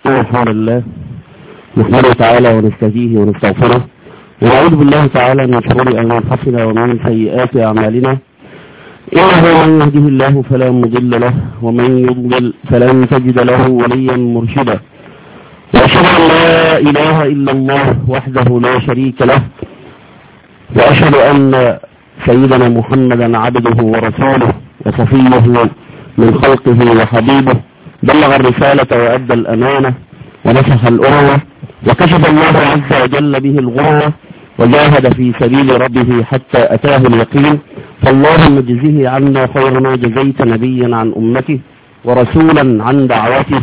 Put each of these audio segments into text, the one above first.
الحمد لله نحمده تعالى ونستهديه ونستغفره ونعوذ بالله تعالى من شرور أنفسنا ومن سيئات أعمالنا إنه من يهده الله فلا مضل له ومن يضلل فلن تجد له وليا مرشدا وأشهد أن لا إله إلا الله وحده لا شريك له وأشهد أن سيدنا محمدا عبده ورسوله وصفيه من خلقه وحبيبه بلغ الرسالة وأدى الأمانة ونصح الأمة وكشف الله عز وجل به الغرة وجاهد في سبيل ربه حتى أتاه اليقين فاللهم اجزه عنا خير ما جزيت نبيا عن أمته ورسولا عن دعوته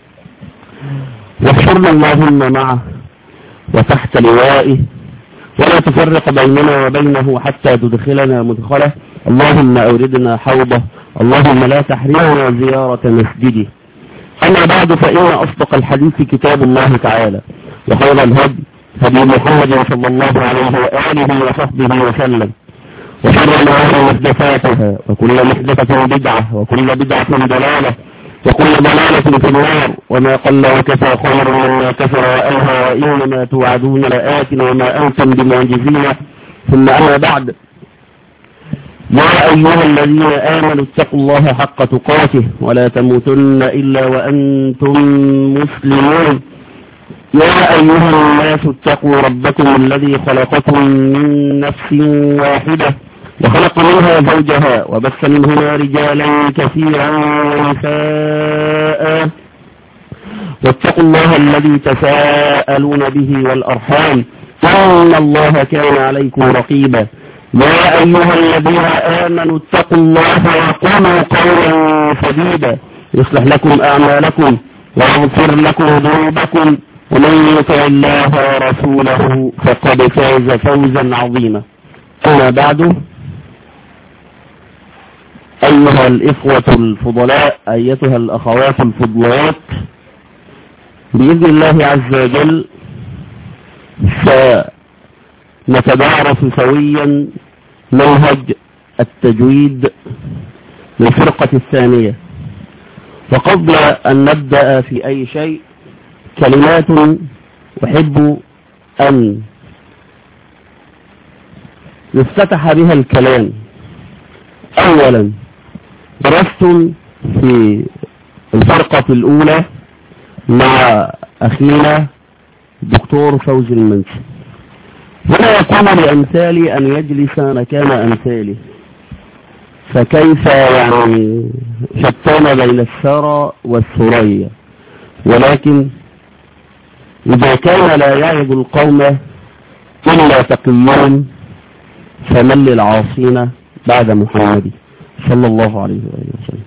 واحشرنا اللهم معه وتحت لوائه ولا تفرق بيننا وبينه حتى تدخلنا مدخله اللهم أوردنا حوضه اللهم لا تحرمنا زيارة مسجده أما بعد فإن أصدق الحديث كتاب الله تعالى وخير الهدي هدي محمد صلى الله عليه وآله وصحبه وسلم وشر الأمور محدثاتها وكل محدثة بدعة وكل بدعة ضلالة وكل ضلالة في النار وما قل وكفى خير مما كفر وألهى وإنما توعدون لآت وما أنتم بمعجزين ثم أما بعد يا أيها الذين آمنوا اتقوا الله حق تقاته ولا تموتن إلا وأنتم مسلمون يا أيها الناس اتقوا ربكم الذي خلقكم من نفس واحدة وخلق منها زوجها وبث منهما رجالا كثيرا ونساء واتقوا الله الذي تساءلون به والأرحام إن الله كان عليكم رقيبا يا أيها الذين آمنوا اتقوا الله وقولوا قولا سديدا يصلح لكم أعمالكم ويغفر لكم ذنوبكم ومن يطع الله ورسوله فقد فاز فوزا عظيما أما بعد أيها الإخوة الفضلاء أيتها الأخوات الفضلات بإذن الله عز وجل سنتدارس سويا منهج التجويد للفرقة الثانية وقبل أن نبدأ في أي شيء كلمات أحب أن يفتتح بها الكلام أولا درستم في الفرقة الأولى مع أخينا دكتور فوزي المنسي ولا يكون لأمثالي أن يجلس مكان أمثاله فكيف يعني شتان بين الثرى والثريا ولكن إذا كان لا يعظ القوم إلا تقيون فمن للعاصين بعد محمد صلى الله عليه وسلم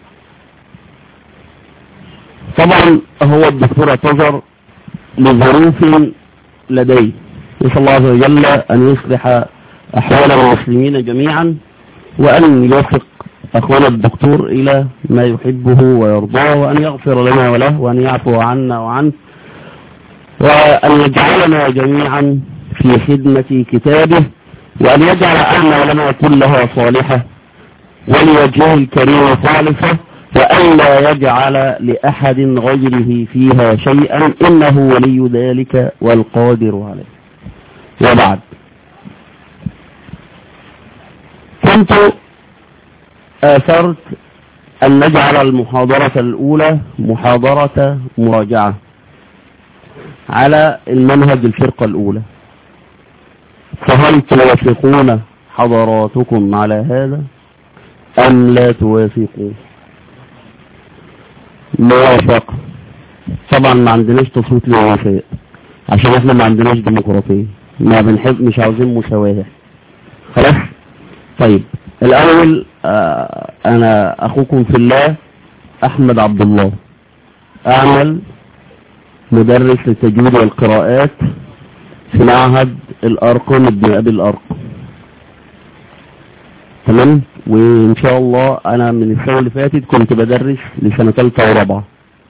طبعا هو الدكتور اعتذر لظروف لديه نسأل الله عز وجل أن يصلح أحوال المسلمين جميعا وأن يوفق أخونا الدكتور إلى ما يحبه ويرضاه وأن يغفر لنا وله وأن يعفو عنا وعنه وأن يجعلنا جميعا في خدمة كتابه وأن يجعل أعمالنا كلها صالحة ولوجهه الكريم خالصة وأن لا يجعل لأحد غيره فيها شيئا إنه ولي ذلك والقادر عليه وبعد كنت آثرت أن نجعل المحاضرة الأولى محاضرة مراجعة على المنهج الفرقة الأولى فهل توافقون حضراتكم على هذا أم لا توافقون موافق طبعا ما عندناش تصويت للوفاء عشان احنا ما عندناش ديمقراطية ما بنحب مش عاوزين مساواة خلاص طيب الاول آه انا اخوكم في الله احمد عبد الله اعمل مدرس للتجويد والقراءات في معهد الارقم ابن ابي الارقم تمام وان شاء الله انا من السنه اللي فاتت كنت بدرس لسنه ثالثه ورابعه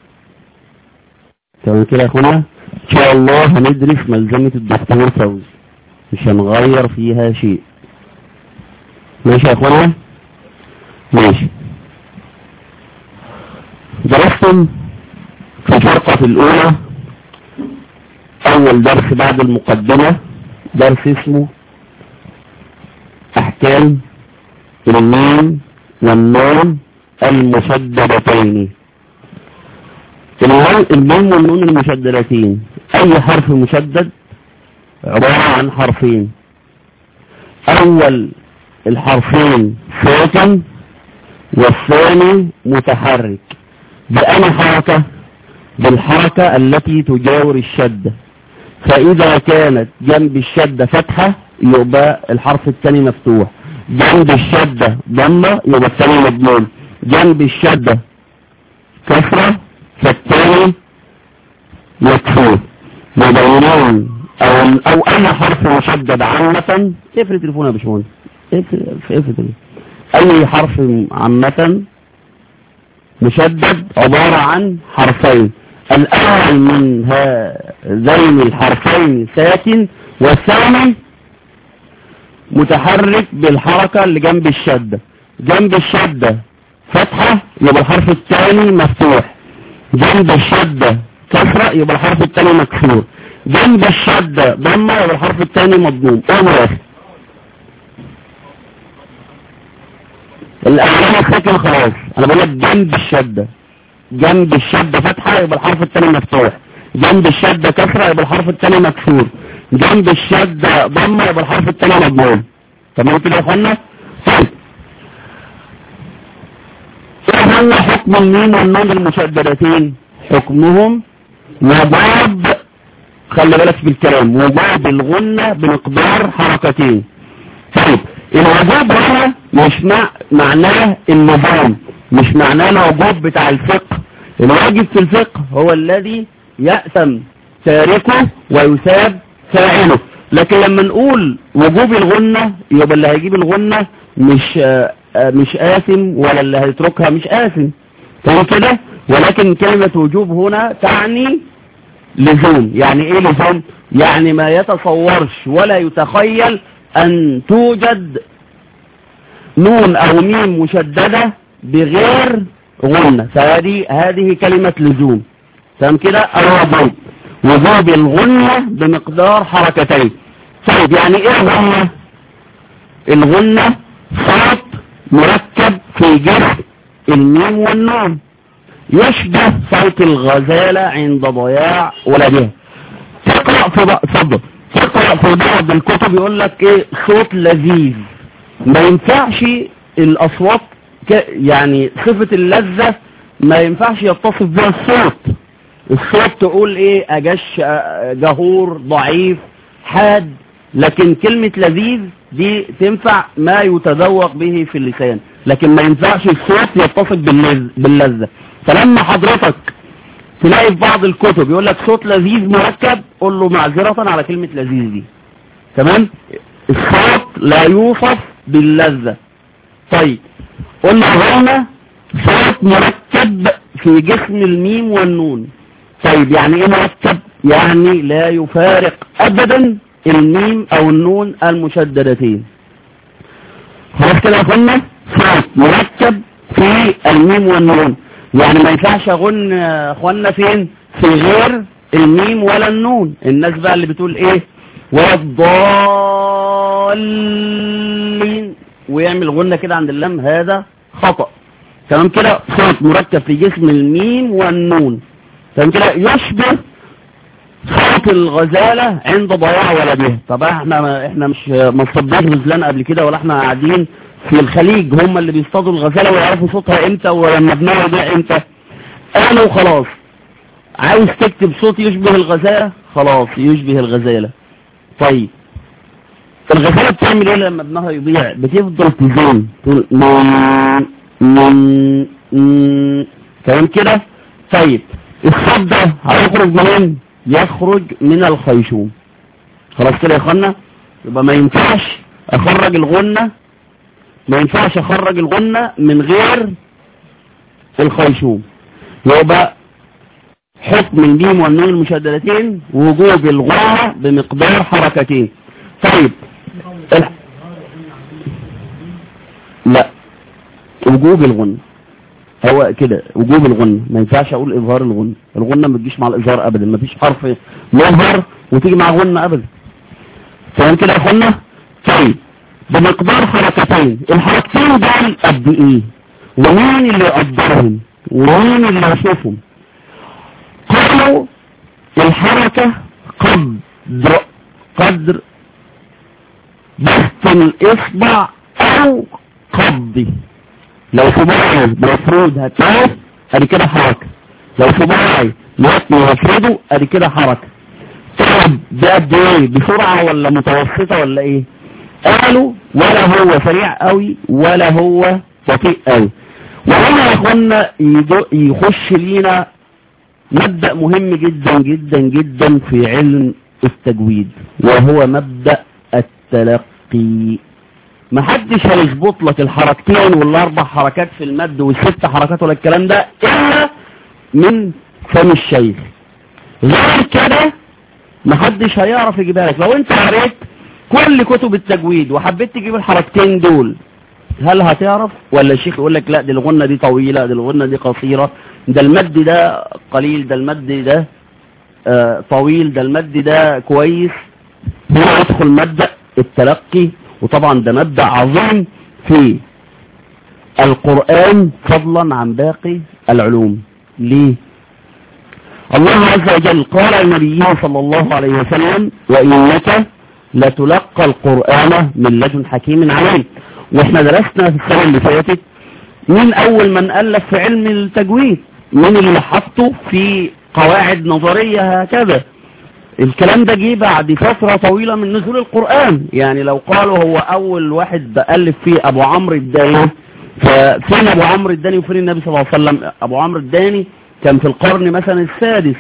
تمام كده يا اخوانا ان شاء الله هندرس ملزمه الدكتور فوزي مش هنغير فيها شيء ماشي يا اخوانا ماشي درستم في فرقة الحلقة الأولى أول درس بعد المقدمة درس اسمه أحكام الميم والنون المشددتين الميم والنون المشددتين أي حرف مشدد عبارة عن حرفين أول الحرفين ساكن والثاني متحرك بأي حركة بالحركة التي تجاور الشدة فإذا كانت جنب الشدة فتحة يبقى الحرف الثاني مفتوح جنب الشدة ضمة يبقى الثاني مضموم جنب الشدة كسرة فالثاني مكسور مبينون أو, أو أي حرف مشدد عامة اقفل تليفون يا باشمهندس اقفل أي حرف عامة مشدد عبارة عن حرفين الأول من هذين الحرفين ساكن والثاني متحرك بالحركة اللي جنب الشدة جنب الشدة فتحة يبقى الحرف الثاني مفتوح جنب الشدة كسرة يبقى الحرف الثاني مكسور جنب الشدة ضمة يبقى الحرف الثاني مضموم ايه يا اخي الاولاني ساكن خلاص انا بقول لك جنب الشدة جنب الشدة فتحة يبقى الحرف الثاني مفتوح جنب الشدة كسرة يبقى الحرف الثاني مكسور جنب الشدة ضمة يبقى الحرف الثاني مضموم تمام كده يا اخوانا طيب ايه هو حكم الميم والنون المشددتين حكمهم وجوب خلي بالك بالكلام وجوب الغنة بمقدار حركتين طيب الوجوب هنا مش مع معناه النظام مش معناه الوجوب بتاع الفقه الواجب في الفقه هو الذي يأثم تاركه ويثاب فاعله لكن لما نقول وجوب الغنة يبقى اللي هيجيب الغنة مش آآ آآ مش آثم ولا اللي هيتركها مش آثم تمام كده ولكن كلمة وجوب هنا تعني لزوم يعني ايه لزوم يعني ما يتصورش ولا يتخيل ان توجد نون او ميم مشددة بغير غنة فهذه هذه كلمة لزوم تمام كده الوجوب وجوب الغنة بمقدار حركتين طيب يعني ايه الغنة الغنة صوت مركب في جسم الميم والنون يشبه صوت الغزالة عند ضياع ولدها تقرأ في بعض صدق تقرأ في بعض الكتب يقول لك ايه صوت لذيذ ما ينفعش الاصوات يعني صفة اللذة ما ينفعش يتصف بها الصوت الصوت تقول ايه اجش جهور ضعيف حاد لكن كلمة لذيذ دي تنفع ما يتذوق به في اللسان لكن ما ينفعش الصوت يتصف باللذة فلما حضرتك تلاقي في بعض الكتب يقول لك صوت لذيذ مركب قول له معذرة على كلمة لذيذ دي تمام الصوت لا يوصف باللذة طيب قلنا هنا صوت مركب في جسم الميم والنون طيب يعني ايه مركب يعني لا يفارق ابدا الميم او النون المشددتين خلاص كده يا اخوانا صوت مركب في الميم والنون يعني ما ينفعش اغن اخوانا فين في غير الميم ولا النون الناس بقى اللي بتقول ايه والضالين ويعمل غنة كده عند اللام هذا خطأ تمام كده صوت مركب في جسم الميم والنون تمام كده يشبه صوت الغزالة عند ضياع ولدها طب احنا احنا مش ما صدقناش غزلان قبل كده ولا احنا قاعدين في الخليج هم اللي بيصطادوا الغزالة ويعرفوا صوتها امتى ولما ابنها يضيع امتى قالوا خلاص عاوز تكتب صوت يشبه الغزالة خلاص يشبه الغزالة طيب الغزالة بتعمل ايه لما ابنها يضيع بتفضل تزين تقول تمام كده طيب الصوت ده هيخرج منين يخرج من الخيشوم خلاص كده يا اخوانا يبقى ما ينفعش اخرج الغنة ما ينفعش اخرج الغنة من غير الخيشوم يبقى حكم الميم والنون المشددتين وجوب الغنة بمقدار حركتين طيب الح... لا وجوب الغنة هو كده وجوب الغنة ما ينفعش اقول اظهار الغنة الغنة ما تجيش مع الاظهار ابدا ما فيش حرف مظهر وتيجي مع غنة ابدا فاهم كده يا اخوانا طيب بمقدار حركتين الحركتين دول قد ايه ومين اللي يقدرهم ومين اللي يشوفهم قالوا الحركة قدر قدر بسط الاصبع او قبضي لو صباعي مفروض هتلاقي ادي كده حركة لو صباعي متني مفروضه ادي كده حركة طب ده قد ايه بسرعة ولا متوسطة ولا ايه قالوا ولا هو سريع قوي ولا هو بطيء قوي وهنا يا اخوانا يخش لينا مبدأ مهم جدا جدا جدا في علم التجويد وهو مبدأ التلقي محدش هيظبط لك الحركتين والاربع حركات في المد والست حركات ولا الكلام ده الا من فم الشيخ غير كده محدش هيعرف يجيبها لك لو انت قريت كل كتب التجويد وحبيت تجيب الحركتين دول هل هتعرف ولا الشيخ يقول لك لا دي الغنة دي طويلة دي الغنة دي قصيرة ده المد ده قليل ده المد ده آه طويل ده المد ده كويس هنا يدخل مبدأ التلقي وطبعا ده مبدأ عظيم في القرآن فضلا عن باقي العلوم ليه الله عز وجل قال لنبيه صلى الله عليه وسلم وإنك لتلقى القرآن من لدن حكيم عليم واحنا درسنا في السنة اللي فاتت مين أول من ألف في علم التجويد مين اللي حطه في قواعد نظرية هكذا الكلام ده جه بعد فترة طويلة من نزول القرآن يعني لو قالوا هو أول واحد بألف فيه أبو عمرو الداني ففين أبو عمرو الداني وفين النبي صلى الله عليه وسلم أبو عمرو الداني كان في القرن مثلا السادس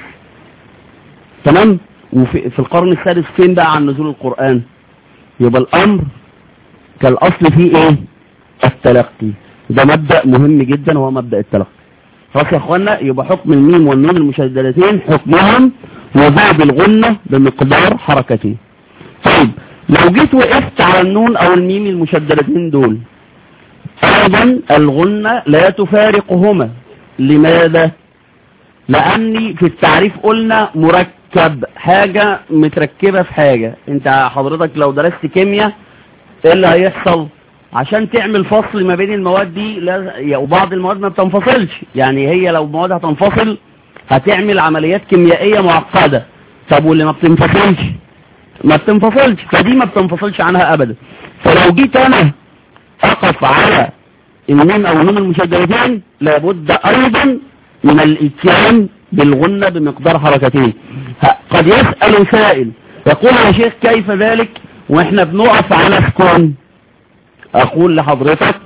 تمام وفي في القرن السادس فين بقى عن نزول القرآن يبقى الأمر كالأصل فيه إيه التلقي ده مبدأ مهم جدا وهو مبدأ التلقي خلاص يا اخوانا يبقى حكم الميم والنون المشددتين حكمهم وبعد الغنة بمقدار حركتين طيب لو جيت وقفت على النون او الميم المشددتين دول ايضا الغنة لا تفارقهما لماذا لاني في التعريف قلنا مركب حاجة متركبة في حاجة انت حضرتك لو درست كيمياء ايه اللي هيحصل عشان تعمل فصل ما بين المواد دي لا وبعض المواد ما بتنفصلش يعني هي لو مواد هتنفصل هتعمل عمليات كيميائية معقدة طب واللي ما بتنفصلش ما بتنفصلش فدي ما بتنفصلش عنها ابدا فلو جيت انا اقف على النون او النون المشددتين لابد ايضا من الاتيان بالغنة بمقدار حركتين قد يسأل سائل يقول يا شيخ كيف ذلك واحنا بنقف على سكون اقول لحضرتك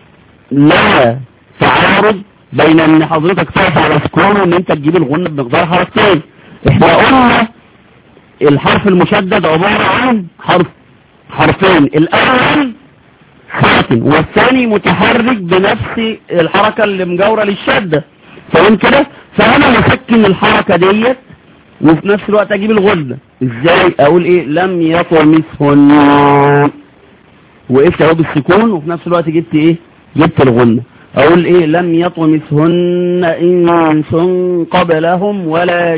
لا تعارض بين ان حضرتك تقف على سكون وان انت تجيب الغنة بمقدار حركتين احنا قلنا الحرف المشدد عبارة عن حرف حرفين الاول ساكن والثاني متحرك بنفس الحركة اللي مجاورة للشدة فاهم كده فانا مسكن الحركة ديت وفي نفس الوقت اجيب الغنة ازاي اقول ايه لم يطمثهن وقفت اهو بالسكون وفي نفس الوقت جبت ايه جبت الغنة اقول ايه لم يطمثهن انس قبلهم ولا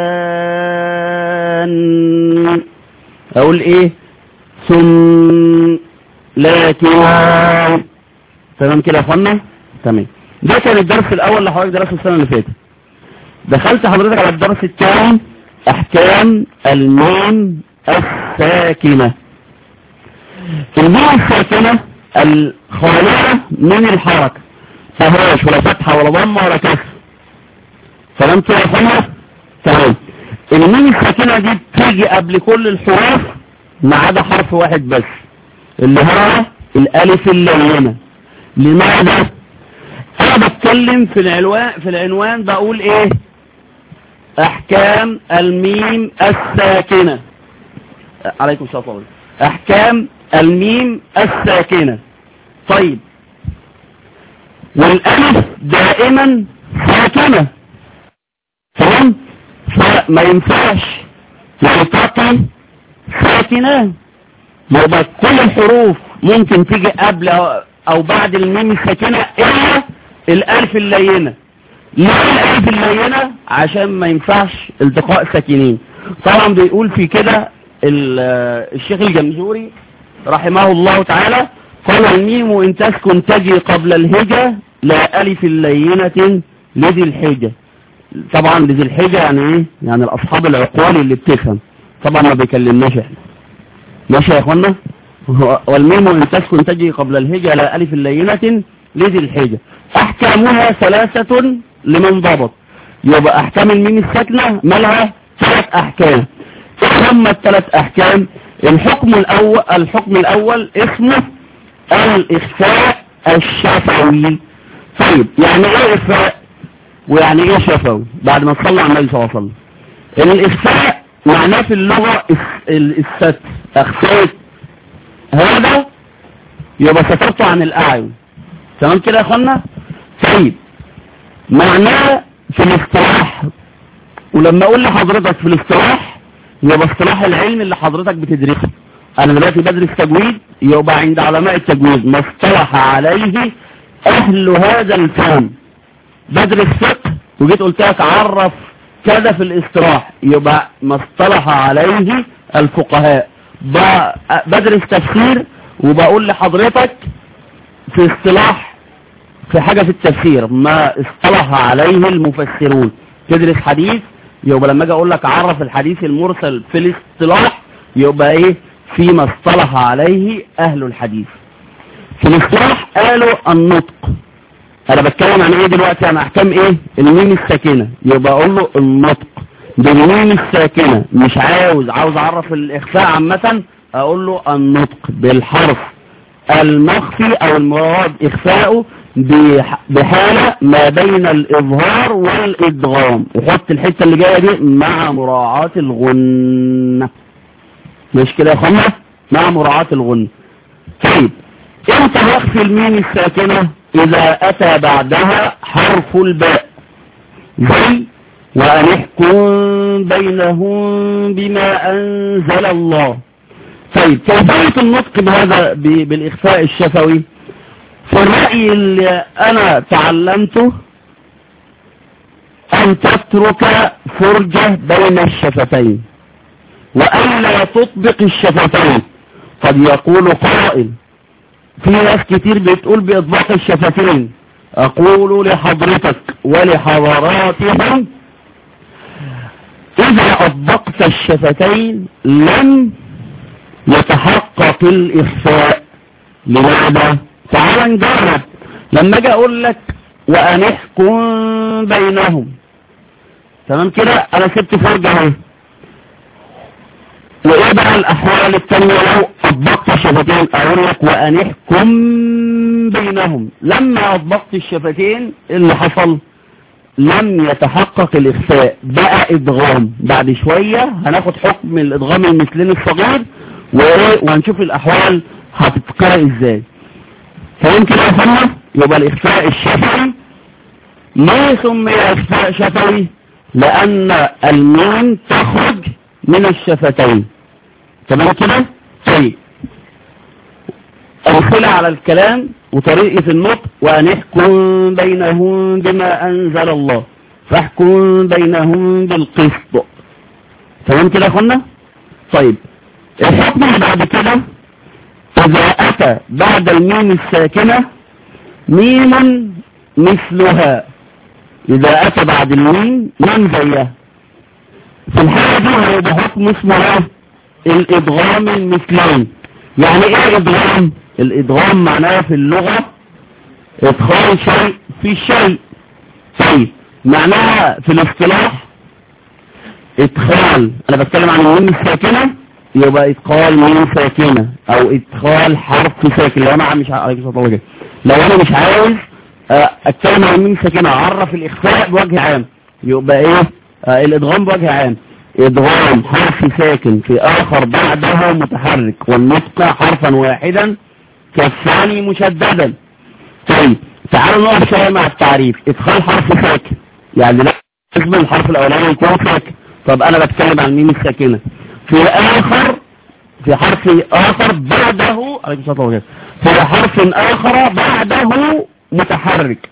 جان اقول ايه ثم لكن تمام كده يا اخوانا تمام ده كان الدرس الاول اللي حضرتك درسه السنه اللي فاتت دخلت حضرتك على الدرس الثاني احكام الميم الساكنه الميم الساكنه الخاليه من الحركه فهوش ولا فتحه ولا ضمه ولا كسر تمام كده يا اخوانا تمام الميم الساكنه دي بتيجي قبل كل الحروف ما عدا حرف واحد بس اللي هو الالف اللينه لماذا انا بتكلم في العنوان في العنوان بقول ايه احكام الميم الساكنه عليكم السلام عليكم احكام الميم الساكنه طيب والالف دائما ساكنه تمام فما ينفعش يلتقي ساكنان يبقى كل الحروف ممكن تيجي قبل او بعد الميم الساكنه الا الالف اللينة ليه الالف اللينة عشان ما ينفعش التقاء ساكنين طبعا بيقول في كده الشيخ الجمزوري رحمه الله تعالى قال الميم إن تسكن تجي قبل الهجة لا ألف اللينة لذي الحجة طبعا لذي الحجة يعني ايه يعني الأصحاب العقول اللي بتفهم طبعا ما بيكلمناش احنا ماشي يا اخوانا والميم إن تسكن تجي قبل الهجة لا ألف اللينة لذي الحجة أحكامها ثلاثة لمن ضبط يبقى أحكام الميم الساكنة مالها ثلاث أحكام هم الثلاث أحكام الحكم الأول الحكم الأول اسمه الإخفاء الشفوي طيب يعني ايه إخفاء ويعني ايه شفوي بعد ما تصلى على النبي صلى الله عليه وسلم الإخفاء معناه في اللغة الستر أخفيت هذا يبقى سترته عن الأعين تمام كده يا اخوانا طيب معناه في الاصطلاح ولما اقول لحضرتك في الاصطلاح يبقى اصطلاح العلم اللي حضرتك بتدرسه انا دلوقتي بدرس تجويد يبقى عند علماء التجويد ما اصطلح عليه اهل هذا الفن بدرس فقه وجيت قلت لك عرف كذا في الاصطلاح يبقى ما اصطلح عليه الفقهاء بدرس تفسير وبقول لحضرتك في اصطلاح في حاجة في التفسير ما اصطلح عليه المفسرون تدرس حديث يبقى لما اجي اقول لك عرف الحديث المرسل في الاصطلاح يبقى ايه فيما اصطلح عليه اهل الحديث في الاصطلاح قالوا النطق انا بتكلم عن ايه دلوقتي عن احكام ايه الميم الساكنة يبقى اقول له النطق بالميم الساكنة مش عاوز عاوز اعرف الاخفاء عامة اقول له النطق بالحرف المخفي او المراد اخفاؤه بحالة ما بين الإظهار والإدغام وحط الحتة اللي جاية دي مع مراعاة الغنة مش كده يا اخوانا مع مراعاة الغنة طيب امتى يخفي الميم الساكنة إذا أتى بعدها حرف الباء زي وأن يحكم بينهم بما أنزل الله طيب كيفية النطق بهذا بالإخفاء الشفوي فالرأي اللي أنا تعلمته أن تترك فرجة بين الشفتين وألا تطبق الشفتين قد يقول قائل في ناس كتير بتقول بإطباق الشفتين أقول لحضرتك ولحضراتهم إذا أطبقت الشفتين لم يتحقق الإخفاء لماذا؟ تعال نجرب لما اجي اقول لك وان احكم بينهم تمام كده انا سبت فرجة اهي وايه بقى الاحوال التانية لو اطبقت الشفتين اقول لك وان احكم بينهم لما اطبقت الشفتين اللي حصل لم يتحقق الاخفاء بقى ادغام بعد شوية هناخد حكم الادغام المثلين الصغير وهنشوف الاحوال هتتقرأ ازاي فهم كده يا يبقى الإخفاء الشفوي ما سمي إخفاء شفوي لأن الميم تخرج من الشفتين تمام كده طيب أمثلة على الكلام وطريقة النطق وأن يحكم بينهم بما أنزل الله فاحكم بينهم بالقسط تمام كده يا أخوانا طيب الحكم اللي بعد كده إذا أتى بعد الميم الساكنة ميم مثلها إذا أتى بعد الميم ميم زيها في الحالة دي هيبقى حكم اسمه الإدغام المثلين يعني إيه إدغام؟ الإدغام معناه في اللغة إدخال شيء في شيء طيب معناها في الاصطلاح إدخال أنا بتكلم عن الميم الساكنة يبقى ادخال ميم ساكنة او ادخال حرف ساكن لو انا مش عليك صوت لو انا مش عاوز اتكلم عن ميم ساكنة اعرف الاخفاء بوجه عام يبقى ايه آه الادغام بوجه عام ادغام حرف ساكن في اخر بعده متحرك والنطق حرفا واحدا كالثاني مشددا طيب تعالوا نقف شويه مع التعريف ادخال حرف ساكن يعني لازم الحرف الاولاني يكون ساكن طب انا بتكلم عن ميم الساكنه في آخر في حرف آخر بعده في حرف آخر بعده متحرك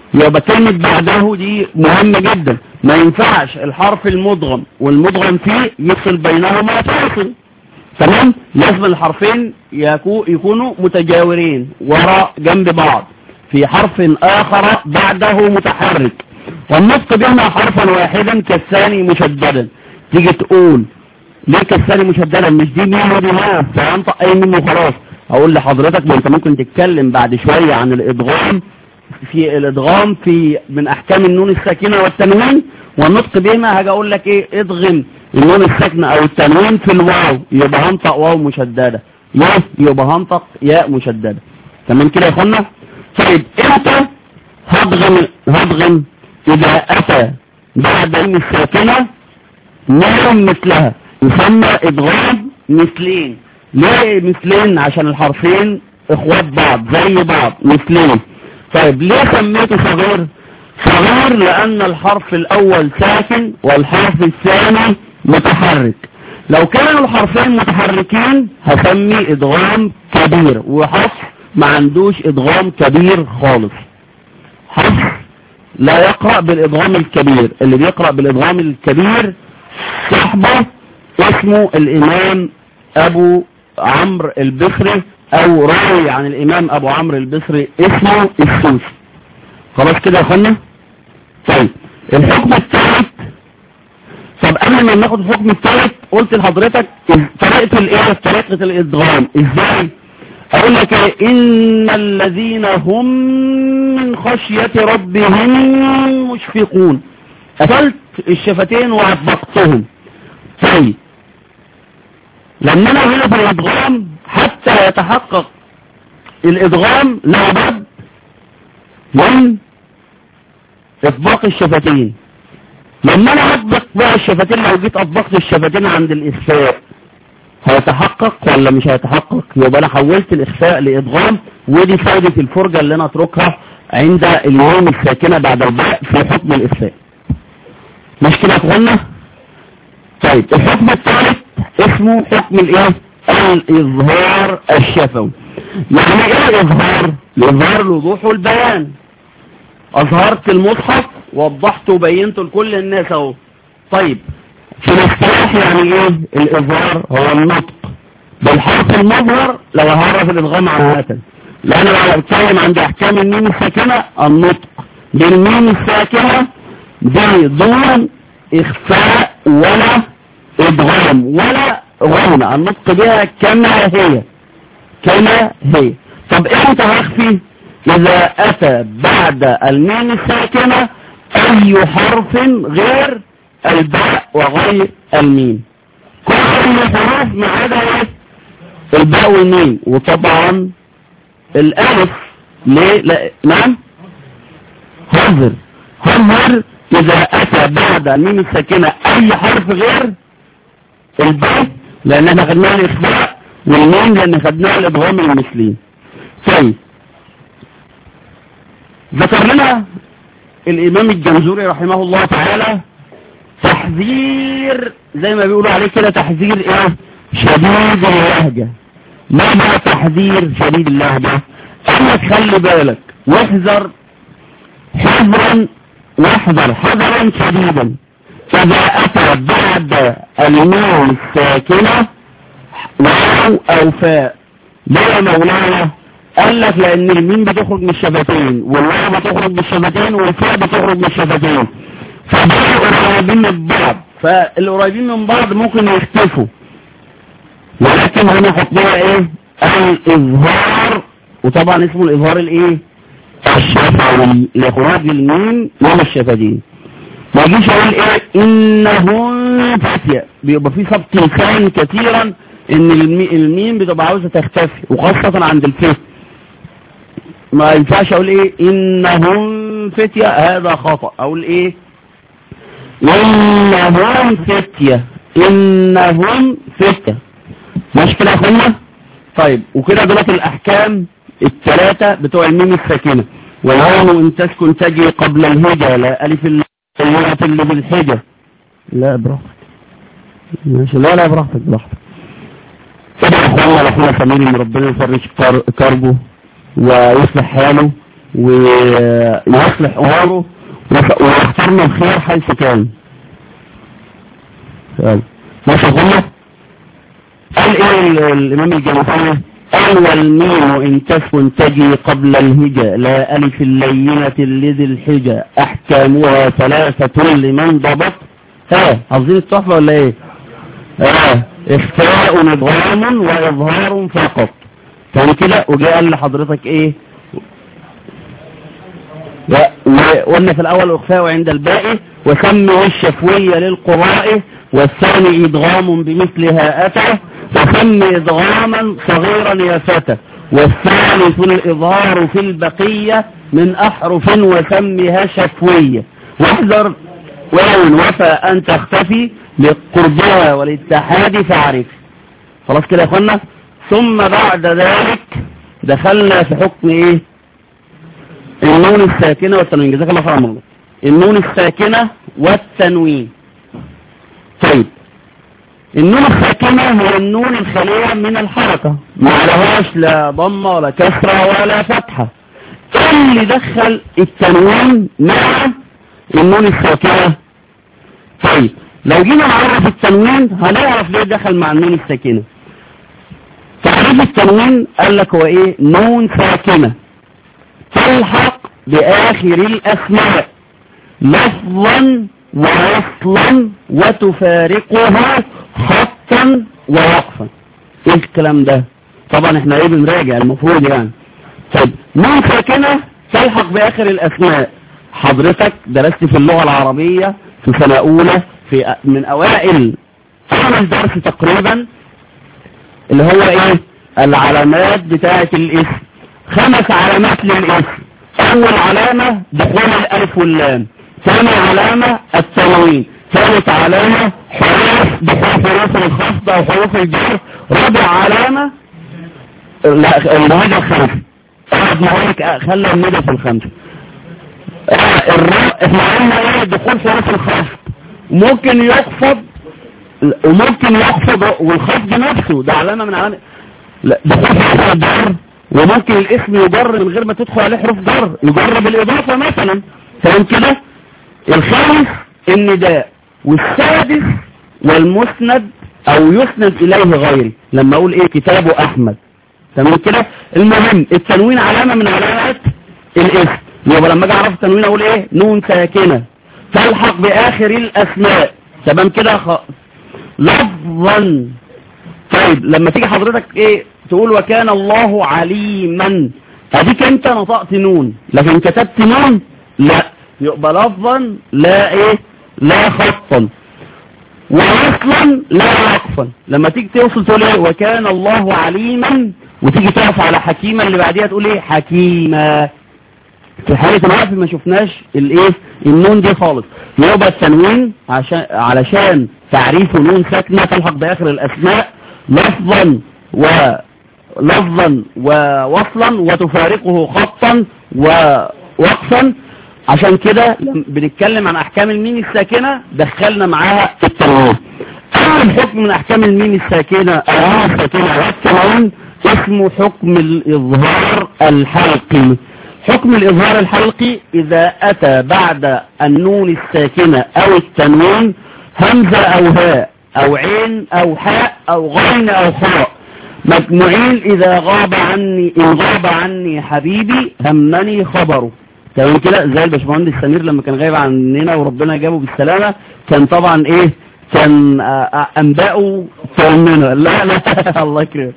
يبقى كلمة بعده دي مهمة جدا ما ينفعش الحرف المدغم والمدغم فيه يفصل بينهما فاصل تمام لازم الحرفين يكو يكونوا متجاورين وراء جنب بعض في حرف آخر بعده متحرك والنطق بهما حرفا واحدا كالثاني مشددا تيجي تقول ليه كالثاني مشددا مش دي مين ودي ما فانطق اي منه خلاص اقول لحضرتك ما انت ممكن تتكلم بعد شوية عن الادغام في الادغام في من احكام النون الساكنة والتنوين والنطق بهما هاجي اقول لك ايه ادغم النون الساكنة او التنوين في الواو يبقى هنطق واو مشددة ياء يبقى هنطق ياء مشددة تمام كده يا اخوانا طيب امتى هضغم هضغم اذا اتى بعد النون الساكنة نون مثلها يسمى ادغام مثلين ليه مثلين عشان الحرفين اخوات بعض زي بعض مثلين طيب ليه سميته صغير صغير لان الحرف الاول ساكن والحرف الثاني متحرك لو كانوا الحرفين متحركين هسمي ادغام كبير وحرف ما عندوش ادغام كبير خالص حرف لا يقرأ بالادغام الكبير اللي بيقرأ بالادغام الكبير صاحبه اسمه الامام ابو عمرو البصري او راوي عن الامام ابو عمرو البصري اسمه السوسي خلاص كده يا اخوانا طيب الحكم الثالث طب قبل ما ناخد الحكم الثالث قلت لحضرتك طريقه الايه طريقه الادغام ازاي اقول لك ايه ان الذين هم من خشيه ربهم مشفقون قتلت الشفتين وعبقتهم طيب لما انا هنا في الادغام حتى يتحقق الادغام لابد من اطباق الشفتين لما انا اطبق بقى الشفتين لو جيت اطبقت الشفتين عند الاخفاء هيتحقق ولا مش هيتحقق يبقى انا حولت الاخفاء لادغام ودي فائدة الفرجة اللي انا اتركها عند اليوم الساكنة بعد الباء في حكم الاخفاء مش كده يا اخوانا طيب الحكم الثالث اسمه حكم الايه الاظهار الشفوي يعني ايه الاظهار الاظهار الوضوح والبيان اظهرت المصحف وضحته وبينته لكل الناس اهو طيب في الاصطلاح يعني ايه الاظهار هو النطق بالحرف المظهر لو هعرف الادغام عامه لان لو بتكلم عند احكام الميم الساكنه النطق بالميم الساكنه دي دون اخفاء ولا ادغام ولا غنى النطق بها كما هي كما هي طب امتى هخفي اذا اتى بعد الميم الساكنه اي حرف غير الباء وغير الميم كل الحروف ما عدا الباء والميم وطبعا الالف ليه لا نعم هذر هذر اذا اتى بعد الميم الساكنه اي حرف غير الباء لان احنا خدناها الاخباء والميم لان خدناها الادغام المثلين طيب ذكر لنا الامام الجمزوري رحمه الله تعالى تحذير زي ما بيقولوا عليه كده تحذير ايه شديد اللهجة ما بقى تحذير شديد اللهجة انا تخلي بالك واحذر حذرا واحذر حذرا شديدا إذا أتى بعد الميم الساكنة واو أو فاء ده مولانا قال لك لأن الميم بتخرج من الشفتين والواو بتخرج من الشفتين والفاء بتخرج من الشفتين فدول قريبين من بعض فالقريبين من بعض ممكن يختفوا ولكن هنا حطيها ايه الإظهار وطبعا اسمه الإظهار الايه الشفوي لإخراج الميم من الشفتين ما يجيش اقول ايه انهم فتية بيبقى في سبط لسان كثيرا ان المي- الميم بتبقى عاوزة تختفي وخاصة عند الفه ما ينفعش اقول ايه انهم فتية هذا خطأ اقول ايه انهم فتية انهم فتية مش كده يا اخوانا طيب وكده دولت الاحكام الثلاثة بتوع الميم الساكنة والواو ان تسكن تجي قبل الهجة لا الف اللغة اللي بالحجة لا براحتك ماشي لا لا براحتك براحتك كده يا اخوانا اخونا سمير ان ربنا يفرج كر- كربه ويصلح حاله ويصلح اموره ويختارنا الخير حيث كان ماشي يا قال ايه الامام الجمهوري قال والميم ان تكن تجي قبل الهجا لا الف اللينة لذي الحجا احكامها ثلاثة لمن ضبط ها حافظين التحفة ولا ايه اه اخفاء نظام واظهار فقط كان كده وجاء قال لحضرتك ايه وقلنا في الاول اخفاء عند الباقي وسموا الشفوية للقراء والثاني ادغام بمثلها اتى وسم ادغاما صغيرا يا فتى والثالث الاظهار في البقية من احرف وسمها شفوية واحذر وإن وفى أن تختفي لقربها والاتحاد فاعرف خلاص كده يا اخوانا ثم بعد ذلك دخلنا في حكم ايه النون الساكنة والتنوين جزاك الله خير الله النون الساكنة والتنوين طيب النون الساكنة هي النون الخالية من الحركة ما لهاش لا ضمة ولا كسرة ولا فتحة اللي دخل التنوين مع النون الساكنة طيب لو جينا نعرف التنوين هنعرف ليه دخل مع النون الساكنة تعريف التنوين قال لك هو ايه نون ساكنة تلحق بآخر الأسماء لفظا ووصلا وتفارقها خطا ووقفا ايه الكلام ده طبعا احنا ايه بنراجع المفروض يعني طيب نون ساكنة تلحق بآخر الأسماء حضرتك درست في اللغة العربية في سنة أولى في من أوائل خمس درس تقريبا اللي هو ايه العلامات بتاعة الاسم خمس علامات للاسم اول علامة دخول الالف واللام ثاني علامة التنوين ثالث علامة حروف دخول حروف الخفض او حروف الجر رابع علامة لا المهاجة الخمسة احد معاك خلى المدى في الخمسة احنا قلنا ايه دخول حروف الخفض ممكن يخفض وممكن يخفض والخفض نفسه ده علامة من علامة لا دخول حروف الجر وممكن الاسم يجر من غير ما تدخل عليه حروف جر يجر بالإضافة مثلا فهم كده الخامس النداء والسادس والمسند او يسند اليه غيري لما اقول ايه كتابه احمد تمام كده المهم التنوين علامة من علامات الاسم يبقى لما اجي اعرف التنوين اقول ايه نون ساكنة تلحق باخر الاسماء تمام كده خ... لفظا طيب لما تيجي حضرتك ايه تقول وكان الله عليما اديك انت نطقت نون لكن كتبت نون لا يبقى لفظا لا ايه لا خطا ووصلا لا وقفا لما تيجي توصل تقول ايه وكان الله عليما وتيجي تقف على حكيما اللي بعديها تقول ايه حكيما في حالة الوقف ما شفناش الايه النون دي خالص يبقى التنوين عشان علشان تعريف نون ساكنة تلحق باخر الاسماء لفظا ولفظا ووصلا وتفارقه خطا ووقفا عشان كده بنتكلم عن احكام الميم الساكنة دخلنا معاها التنوين اول حكم من احكام الميم الساكنة او الساكنة والتنوين اسمه حكم الاظهار الحلقي حكم الإظهار الحلقي إذا أتى بعد النون الساكنة أو التنوين همزة أو هاء أو عين أو حاء أو غين أو خاء مجموعين إذا غاب عني إن غاب عني حبيبي همني خبره تمام كده زي الباشمهندس سمير لما كان غايب عننا وربنا جابه بالسلامة كان طبعا إيه كان أنباؤه تؤمنه لا لا الله يكرمه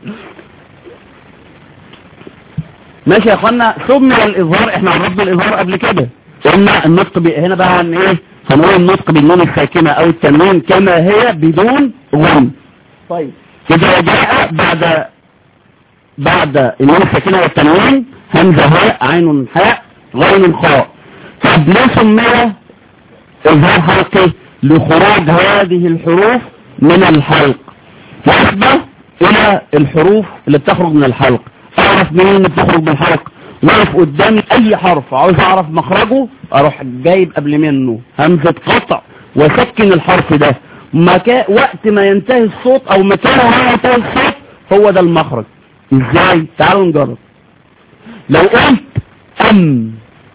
ماشي يا اخوانا سمي الاظهار احنا عرفنا الاظهار قبل كده قلنا النطق ب... هنا بقى عن ايه هنقول النطق بالنون الساكنه او التنوين كما هي بدون غن طيب اذا جاء بعد بعد النون الساكنه والتنوين همزه هاء عين حاء غين خاء طب ليه سمي اظهار حلقي لخروج هذه الحروف من الحلق نسبه الى الحروف اللي بتخرج من الحلق اعرف منين اللي بتخرج من الحلق واقف قدامي اي حرف عاوز اعرف مخرجه اروح جايب قبل منه همزة قطع وسكن الحرف ده مكا... وقت ما ينتهي الصوت او مكان ما ينتهي الصوت هو ده المخرج ازاي تعالوا نجرب لو قلت تم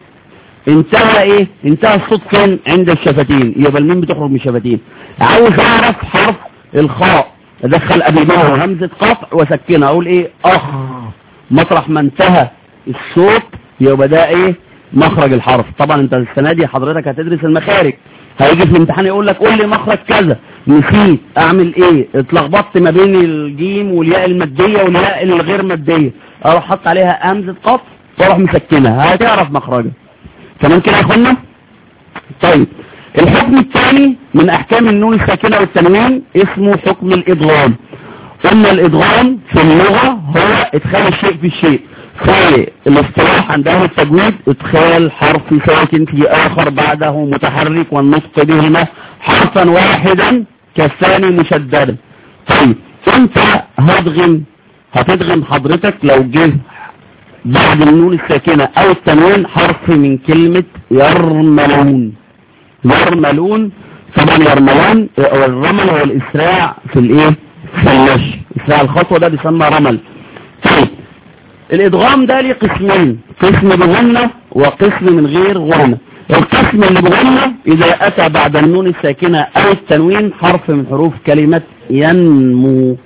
انتهى ايه انتهى الصوت فين عند الشفتين يبقى الميم بتخرج من الشفتين عاوز اعرف حرف الخاء ادخل قبل همزة قطع وسكنها اقول ايه اخ مطرح ما انتهى الصوت يبقى ده ايه مخرج الحرف طبعا انت السنة دي حضرتك هتدرس المخارج هيجي في الامتحان يقول لك قول لي مخرج كذا نسيت اعمل ايه اتلخبطت ما بين الجيم والياء المادية والياء الغير مادية اروح حط عليها همزة قطع واروح مسكنها هتعرف مخرجها تمام كده يا اخوانا طيب الحكم الثاني من احكام النون الساكنة والتنوين اسمه حكم الادغام قلنا الادغام في اللغة هو ادخال الشيء في الشيء في الاصطلاح عند اهل التجويد ادخال حرف ساكن في اخر بعده متحرك والنطق بهما حرفا واحدا كالثاني مشددا طيب انت هتدغم هتدغم حضرتك لو جه بعد النون الساكنة او التنوين حرف من كلمة يرملون يرملون طبعا يرملون او الرمل هو الاسراع في الايه في المشي اسراع الخطوة ده بيسمى رمل طيب الادغام ده ليه قسمين قسم بغنة وقسم من غير غنة القسم اللي بغنة اذا اتى بعد النون الساكنة او التنوين حرف من حروف كلمة ينمو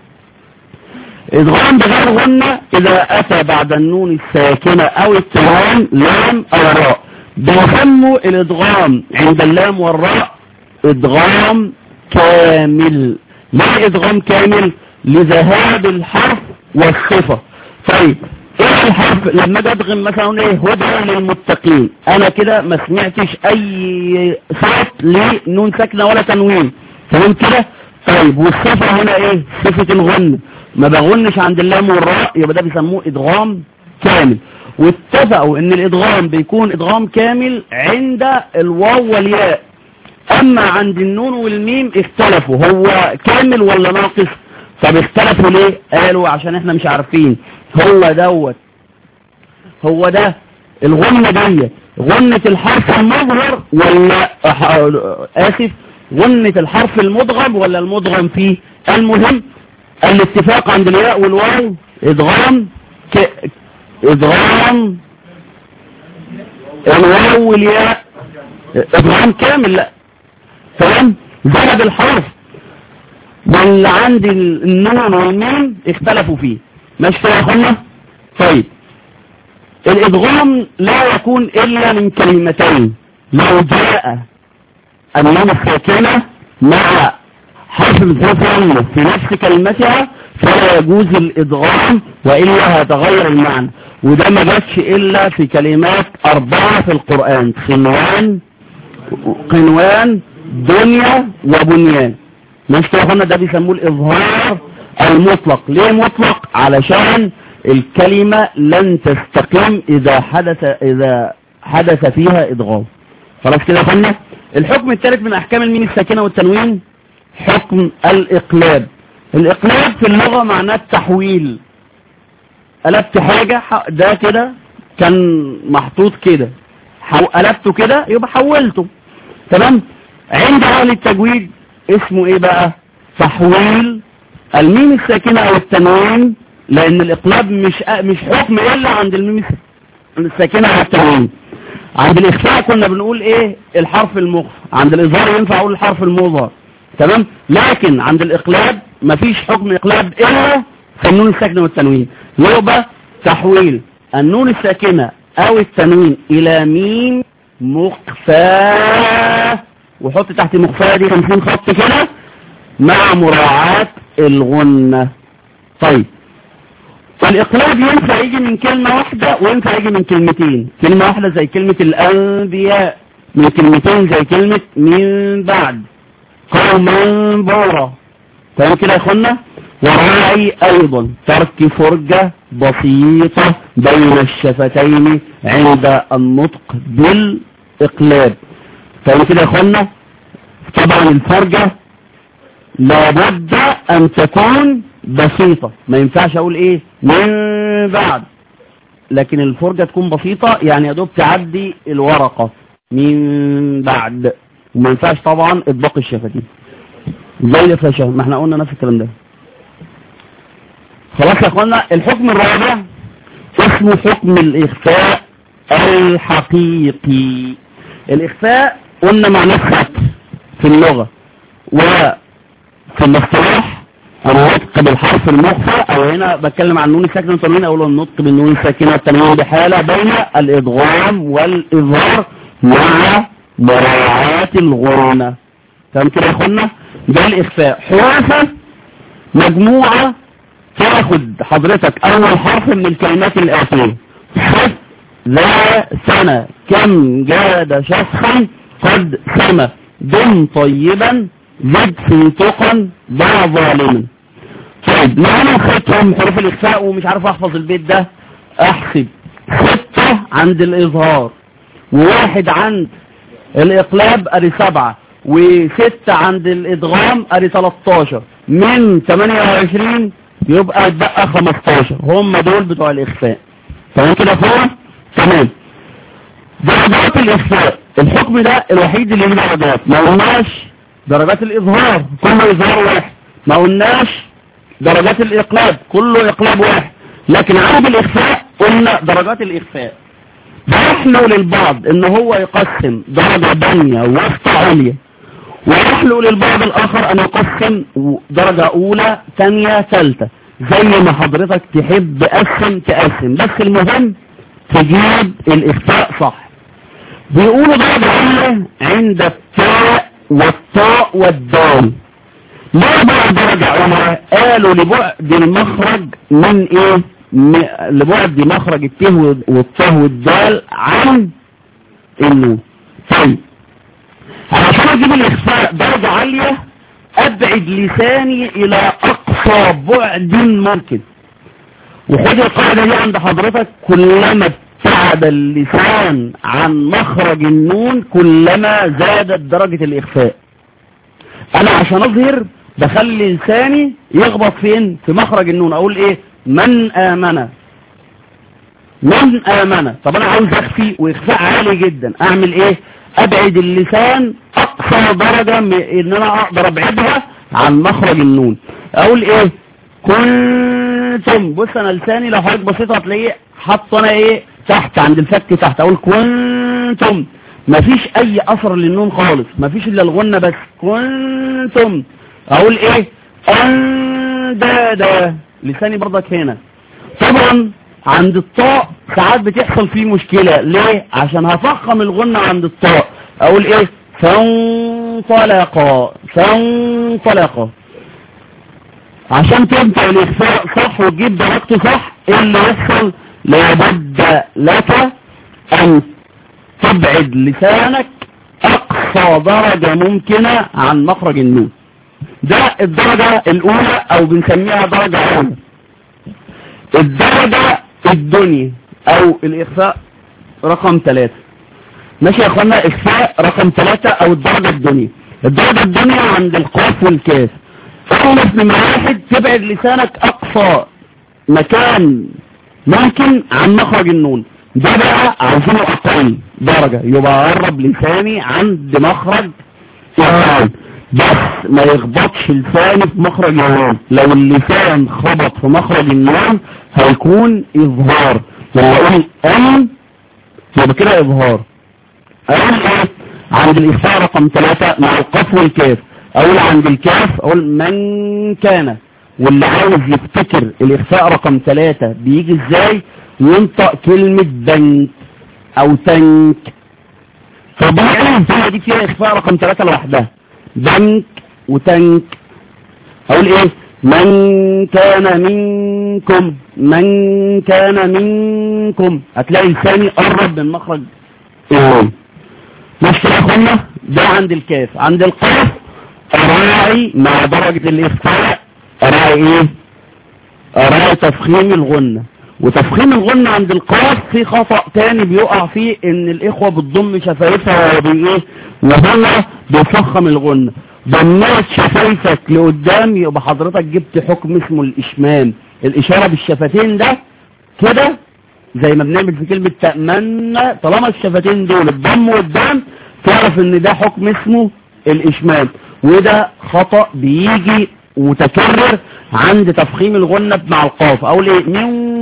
ادغام بغير غنة اذا اتى بعد النون الساكنة او التنوين لام او راء بيسموا الادغام عند اللام والراء ادغام كامل ليه ادغام كامل لذهاب الحرف والصفة طيب ايه الحرف لما اجي ادغم مثلا ايه هدى للمتقين انا كده ما سمعتش اي صوت لنون ساكنه ولا تنوين تمام كده طيب والصفه هنا ايه صفه الغن ما بغنش عند اللام والراء يبقى ده بيسموه ادغام كامل واتفقوا ان الادغام بيكون ادغام كامل عند الواو والياء اما عند النون والميم اختلفوا هو كامل ولا ناقص طب اختلفوا ليه قالوا عشان احنا مش عارفين هو دوت هو ده الغنة دي غنة الحرف المظهر ولا اسف غنة الحرف المدغم ولا المدغم فيه المهم الاتفاق عند الياء والواو ادغام ك... ادغام الواو والياء ادغام كامل لا تمام زاد الحرف واللي عند النون والميم اختلفوا فيه ماشي يا اخوانا طيب الادغام لا يكون الا من كلمتين لو جاء النون الساكنه مع حرف الزفر في نفس كلمتها فلا يجوز الادغام والا هتغير المعنى وده ما جاتش الا في كلمات اربعه في القران قنوان قنوان دنيا وبنيان ماشي يا اخوانا ده بيسموه الاظهار المطلق ليه مطلق علشان الكلمة لن تستقيم اذا حدث اذا حدث فيها ادغام خلاص كده يا اخوانا الحكم الثالث من احكام الميم الساكنة والتنوين حكم الاقلاب الاقلاب في اللغة معناه التحويل قلبت حاجة ده كده كان محطوط كده قلبته كده يبقى حولته تمام عند اهل التجويد اسمه ايه بقى تحويل الميم الساكنة او التنوين لان الاقلاب مش مش حكم الا عند الميم الساكنة او التنوين عند الاخفاء كنا بنقول ايه الحرف المخفى عند الاظهار ينفع اقول الحرف المظهر تمام لكن عند الاقلاب مفيش حكم اقلاب الا في النون الساكنة والتنوين يبقى تحويل النون الساكنة او التنوين الى ميم مخفاه وحط تحت مخفاه دي 50 خط كده مع مراعاة الغنة طيب الإقلاب ينفع يجي من كلمة واحدة وينفع يجي من كلمتين كلمة واحدة زي كلمة الأنبياء من كلمتين زي كلمة من بعد قوما بورا تمام كده يا اخوانا وراعي ايضا ترك فرجة بسيطة بين الشفتين عند النطق بالاقلاب تمام كده يا اخوانا طبعا الفرجة لابد ان تكون بسيطة ما ينفعش اقول ايه من بعد لكن الفرجة تكون بسيطة يعني يا دوب تعدي الورقة من بعد وما ينفعش طبعا اطباق الشفتين زي الافراشة ما احنا قلنا نفس الكلام ده خلاص يا اخوانا الحكم الرابع اسمه حكم الاخفاء الحقيقي الإخفاء قلنا معناه الستر في اللغة وفي الاصطلاح النطق بالحرف المخفى او هنا بتكلم عن النون الساكنه والتنوين او النطق بالنون الساكنه والتنوين بحاله بين الادغام والاظهار مع مراعاة الغنى فهم كده يا اخوانا ده الاخفاء حراسة مجموعة تاخد حضرتك اول حرف من الكلمات الاتيه حرف لا سنة كم جاد شخصا قد سمى دم طيبا زد في تقا ضع ظالما طيب معانا ختم حروف الاخفاء ومش عارف احفظ البيت ده احسب ستة عند الاظهار وواحد عند الاقلاب ادي سبعة وستة عند الادغام ادي 13 من 28 يبقى اتبقى 15 هم دول بتوع الاخفاء تمام كده فوق تمام درجات الاخفاء الحكم ده الوحيد اللي له درجات ما قلناش درجات الاظهار كله اظهار واحد ما قلناش درجات الاقلاب كله اقلاب واحد لكن عدد الاخفاء قلنا درجات الاخفاء بيحلو للبعض ان هو يقسم درجة دنيا وسط عليا ويحلو للبعض الاخر ان يقسم درجة اولى ثانية ثالثة زي ما حضرتك تحب قسم تقسم بس المهم تجيب الاخفاء صح بيقولوا درجة اولى عند التاء والطاء والدال ما بعد درجة أولى قالوا لبعد المخرج من ايه م... لبعد مخرج الته والطه والدال عن النون طيب علشان اجيب الاخفاء درجة عالية ابعد لساني الى اقصى بعد ممكن وخد القاعدة دي عند حضرتك كلما ابتعد اللسان عن مخرج النون كلما زادت درجة الاخفاء انا عشان اظهر بخلي لساني يخبط فين في مخرج النون اقول ايه من امن من امن طب انا عاوز اخفي واخفاء عالي جدا اعمل ايه ابعد اللسان اقصى درجة ان انا اقدر ابعدها عن مخرج النون اقول ايه كنتم بص انا لساني لو حضرتك بسيطة هتلاقيه حاطه انا ايه تحت عند الفك تحت اقول كنتم مفيش اي اثر للنون خالص مفيش الا الغنة بس كنتم اقول ايه اندادا لساني برضك هنا طبعا عند الطاء ساعات بتحصل فيه مشكلة ليه عشان هفخم الغنة عند الطاء اقول ايه فانطلقا فانطلقا عشان تبدأ الاخفاء صح وتجيب درجته صح ايه اللي يحصل لابد لك ان تبعد لسانك اقصى درجة ممكنة عن مخرج النون ده الدرجة الاولى او بنسميها درجة اولى الدرجة الدنيا او الاخفاء رقم ثلاثة ماشي يا اخوانا اخفاء رقم ثلاثة او الدرجة الدنيا الدرجة الدنيا عند القاف والكاف اعرف من واحد تبعد لسانك اقصى مكان ممكن عن مخرج النون ده بقى عاوزينه اقل درجة يبقى اقرب لساني عند مخرج النون بس ما يخبطش لساني في مخرج النون لو اللسان خبط في مخرج النون هيكون اظهار لما اقول ان يبقى كده اظهار اقول ايه عند الاخفاء رقم ثلاثة مع القاف والكاف اقول عند الكاف اقول من كان واللي عاوز يفتكر الاخفاء رقم ثلاثة بيجي ازاي ينطق كلمة بنك او تنك طبعا هي دي فيها اخفاء رقم ثلاثة لوحدها بنك وتنك اقول ايه من كان منكم من كان منكم هتلاقي لساني قرب من مخرج النون مش يا اخوانا ده عند الكاف عند القاف اراعي مع درجة الاخفاء اراعي ايه اراعي تفخيم الغنة وتفخيم الغنة عند القاف في خطأ تاني بيقع فيه ان الاخوة بتضم شفايفها وبايه وهو بيفخم الغنة ضمات شفايفك لقدام يبقى حضرتك جبت حكم اسمه الاشمام الاشارة بالشفتين ده كده زي ما بنعمل في كلمة تأمنا طالما الشفتين دول الضم قدام تعرف ان ده حكم اسمه الاشمام وده خطأ بيجي متكرر عند تفخيم الغنة مع القاف اقول ايه من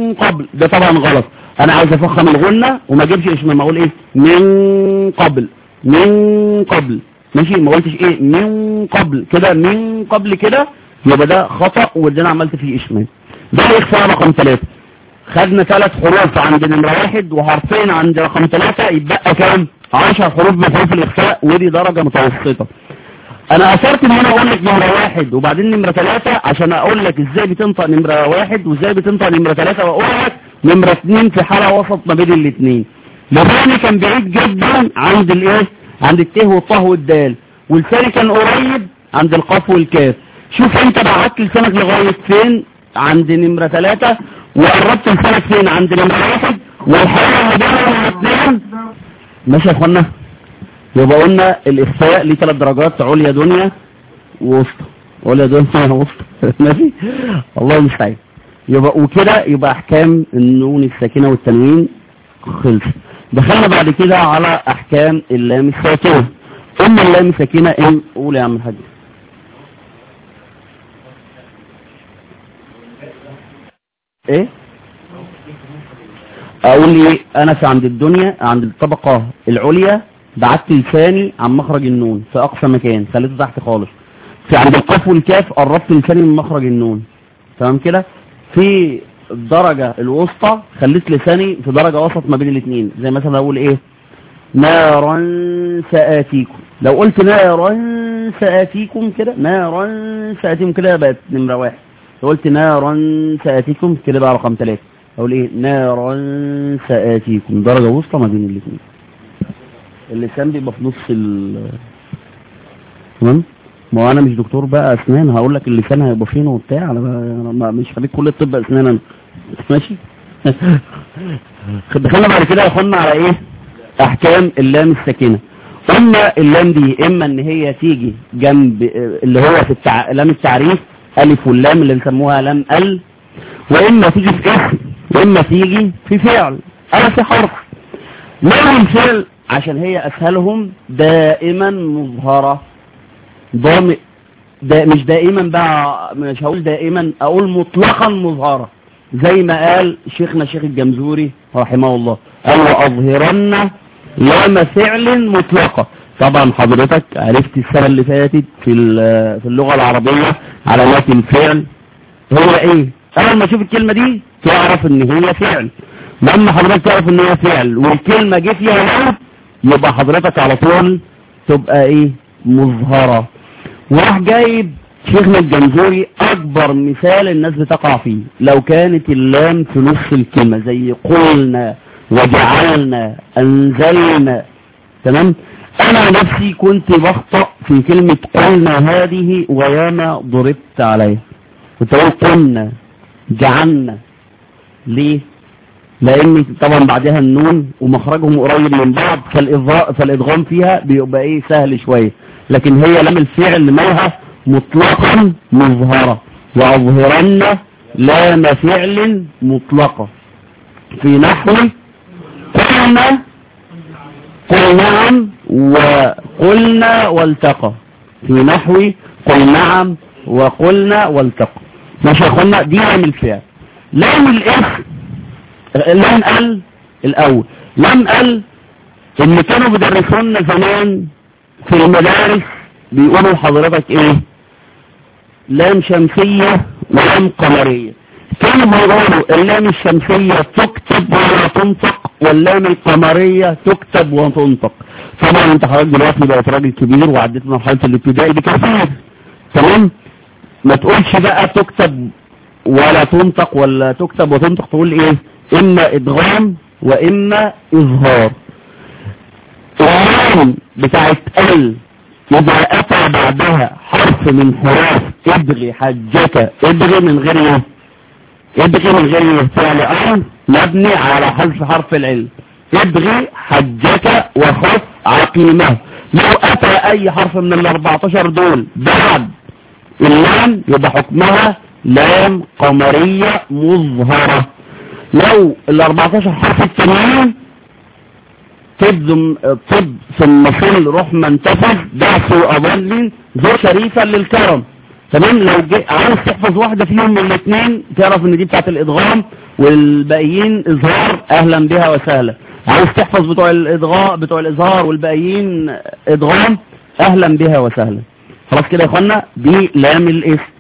قبل ده طبعا غلط انا عايز افخم الغنة وما اجيبش اشمام ما اقول ايه من قبل من قبل ماشي ما قلتش ايه من قبل كده من قبل كده يبقى ده خطأ وده انا عملت فيه اشمام ده الاخفاء رقم ثلاثة خدنا ثلاث حروف عند نمرة واحد وحرفين عند رقم ثلاثة يبقى كام عشر حروف بحروف الاخفاء ودي درجة متوسطة انا اثرت ان انا اقول لك نمرة واحد وبعدين نمرة ثلاثة عشان اقول لك ازاي بتنطق نمرة واحد وازاي بتنطق نمرة ثلاثة واقول لك نمرة اثنين في حالة وسط ما بين الاثنين لساني كان بعيد جدا عند الايه عند الته والطه والدال ولساني كان قريب عند القاف والكاف شوف انت بعدت لسانك لغاية فين عند نمرة ثلاثة وقربت لسانك فين عند نمرة واحد والحالة اللي بينهم الاثنين ماشي يا اخوانا يبقى قلنا الاخفاء ليه ثلاث درجات عليا دنيا ووسطى عليا دنيا ووسطى ماشي الله المستعان يبقى وكده يبقى احكام النون الساكنه والتنوين خلص دخلنا بعد كده على احكام اللام الساكنه اما اللام الساكنه ان قول يا عم الحاج ايه اقول لي انا في عند الدنيا عند الطبقه العليا بعدت لساني عن مخرج النون في اقصى مكان خليته تحت خالص في عند القاف والكاف قربت لساني من مخرج النون تمام كده في الدرجة الوسطى خليت لساني في درجة وسط ما بين الاثنين زي مثلا اقول ايه نارا سآتيكم لو قلت نارا سآتيكم كده نارا سآتيكم كده بقت نمرة واحد لو قلت نارا سآتيكم كده بقى رقم ثلاثة اقول ايه نارا سآتيكم درجة وسطى ما بين الاثنين اللسان بيبقى في نص ال تمام ما هو انا مش دكتور بقى اسنان هقول لك اللسان هيبقى فين وبتاع انا, أنا ما- مش خريج كليه طب اسنان انا ماشي دخلنا بعد كده يا اخوانا على ايه احكام اللام الساكنه قلنا اللام دي اما ان هي تيجي جنب آه، اللي هو في التع... لام التعريف الف واللام اللي بيسموها لام ال واما تيجي في اسم واما تيجي في فعل او في حرف لام الفعل عشان هي اسهلهم دائما مظهره ضامن دا مش دائما بقى مش هقول دائما اقول مطلقا مظهرة زي ما قال شيخنا شيخ الجمزوري رحمه الله قال واظهرن لام فعل مطلقة طبعا حضرتك عرفت السنة اللي فاتت في ال- في اللغة العربية علامات الفعل هو ايه اول ما اشوف الكلمة دي تعرف ان هي فعل لما حضرتك تعرف ان هي فعل والكلمة جه فيها لام يبقى حضرتك على طول تبقى ايه مظهرة وراح جايب شيخنا الجمزوري اكبر مثال الناس بتقع فيه لو كانت اللام في نص الكلمة زي قلنا وجعلنا انزلنا تمام انا نفسي كنت بخطأ في كلمة قلنا هذه وياما ضربت عليها كنت بقول قلنا جعلنا ليه لان طبعا بعدها النون ومخرجهم قريب من بعض فالإضاء فالادغام فيها بيبقى ايه سهل شوية لكن هي لام الفعل مالها مطلقا مظهرة واظهرن لام فعل مطلقة في نحو قلنا قل نعم وقلنا والتقى في نحو قل نعم وقلنا والتقى ماشي يا اخوانا دي لام الفعل لام الاسم لام ال الاول لام ال اللي كانوا بيدرسونا زمان في المدارس بيقولوا لحضرتك ايه لام شمسية ولام قمرية كانوا بيقولوا اللام الشمسية تكتب ولا تنطق واللام القمرية تكتب وتنطق طبعا انت حضرتك دلوقتي بقيت راجل كبير وعديت مرحلة الابتدائي بكثير تمام ما تقولش بقى تكتب ولا تنطق ولا تكتب وتنطق تقول ايه اما ادغام واما اظهار اللام بتاعت ال اذا اتى بعدها حرف من حروف ابغي حجك ابغي من غير ايه ابغي من غير ايه فعل امر مبني على حذف حرف العلم ابغي حجك وخف عقيمه لو اتى اي حرف من ال 14 دول بعد اللام يبقى حكمها لام قمرية مظهرة لو ال 14 حرف التانيين طب طب ثم صل روح منتفذ دعس وأضل ذو شريفا للكرم تمام لو جي... عاوز تحفظ واحدة فيهم من الاثنين تعرف ان دي بتاعت الادغام والباقيين اظهار اهلا بها وسهلا عايز تحفظ بتوع الادغاء بتوع الاظهار والباقيين ادغام اهلا بها وسهلا خلاص كده يا اخوانا دي لام الاسم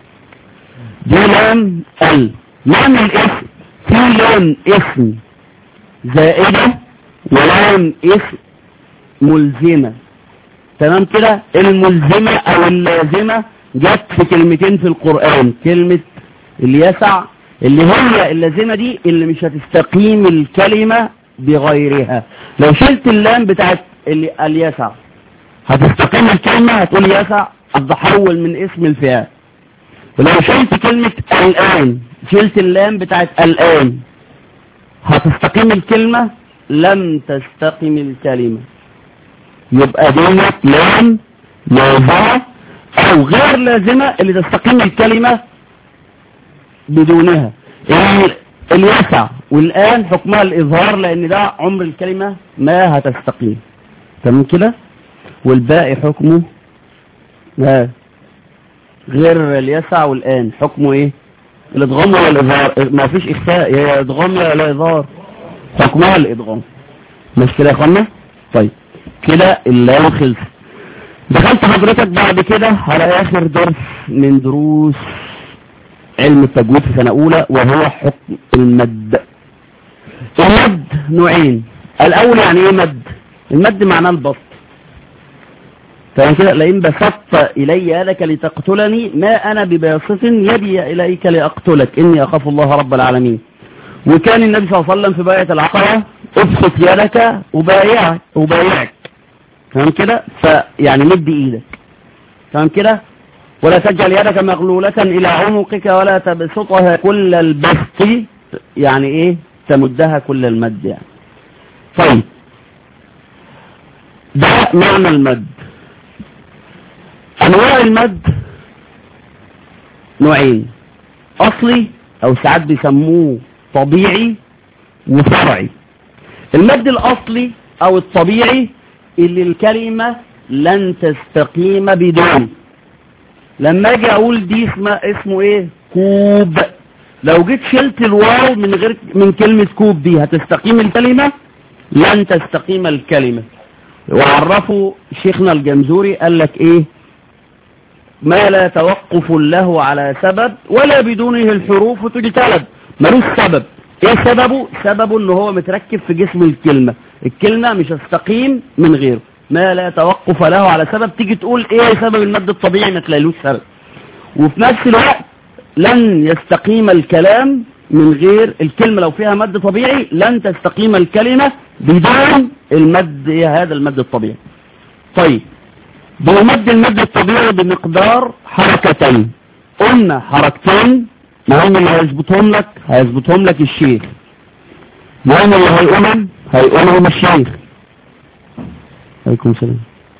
دي لام ال لام الاسم في لام اسم زائدة ولام اسم ملزمة تمام كده الملزمة او اللازمة جت في كلمتين في القرآن كلمة اليسع اللي هي اللازمة دي اللي مش هتستقيم الكلمة بغيرها لو شلت اللام بتاعت اليسع هتستقيم الكلمة هتقول يسع هتحول من اسم الفئات ولو شلت كلمة الآن شلت اللام بتاعت الآن هتستقيم الكلمة لم تستقم الكلمة يبقى ديت لام لازمة او غير لازمة اللي تستقيم الكلمة بدونها اليسع والآن حكمها الإظهار لأن ده عمر الكلمة ما هتستقيم تمام كده والباقي حكمه ما غير اليسع والآن حكمه ايه الادغام ولا الإظهار ما فيش إخفاء يا إدغام يا لا إظهار حكمها الإدغام مش كده يا اخوانا طيب كده اللام خلص دخلت حضرتك بعد كده على آخر درس من دروس علم التجويد في سنة أولى وهو حكم المد المد نوعين الأول يعني إيه مد المد معناه البسط فإن كده لئن بسطت إلي يدك لتقتلني ما أنا بباسط يدي إليك لأقتلك إني أخاف الله رب العالمين وكان النبي صلى الله عليه وسلم في باية العقبة ابسط يدك وبايعك وبايعك تمام كده فيعني مد ايدك تمام كده ولا تجعل يدك مغلولة الى عنقك ولا تبسطها كل البسط يعني ايه تمدها كل المد يعني طيب ده معنى المد انواع المد نوعين اصلي او ساعات بيسموه طبيعي وفرعي المد الاصلي او الطبيعي اللي الكلمة لن تستقيم بدون لما اجي اقول دي اسمه اسمه ايه كوب لو جيت شلت الواو من غير من كلمة كوب دي هتستقيم الكلمة لن تستقيم الكلمة وعرفوا شيخنا الجمزوري قال لك ايه ما لا توقف له على سبب ولا بدونه الحروف تجتلب ملوش سبب ايه سببه سببه ان هو متركب في جسم الكلمة الكلمة مش هتستقيم من غيره ما لا توقف له على سبب تيجي تقول ايه سبب المد الطبيعي ما تلاقيلوش سبب وفي نفس الوقت لن يستقيم الكلام من غير الكلمة لو فيها مد طبيعي لن تستقيم الكلمة بدون المد ايه هذا المد الطبيعي طيب بمد المد الطبيعي بمقدار حركتين قلنا حركتين مهم اللي هيظبطهم لك هيظبطهم لك الشيخ مهم اللي هيقولهم هيقولهم الشيخ عليكم السلام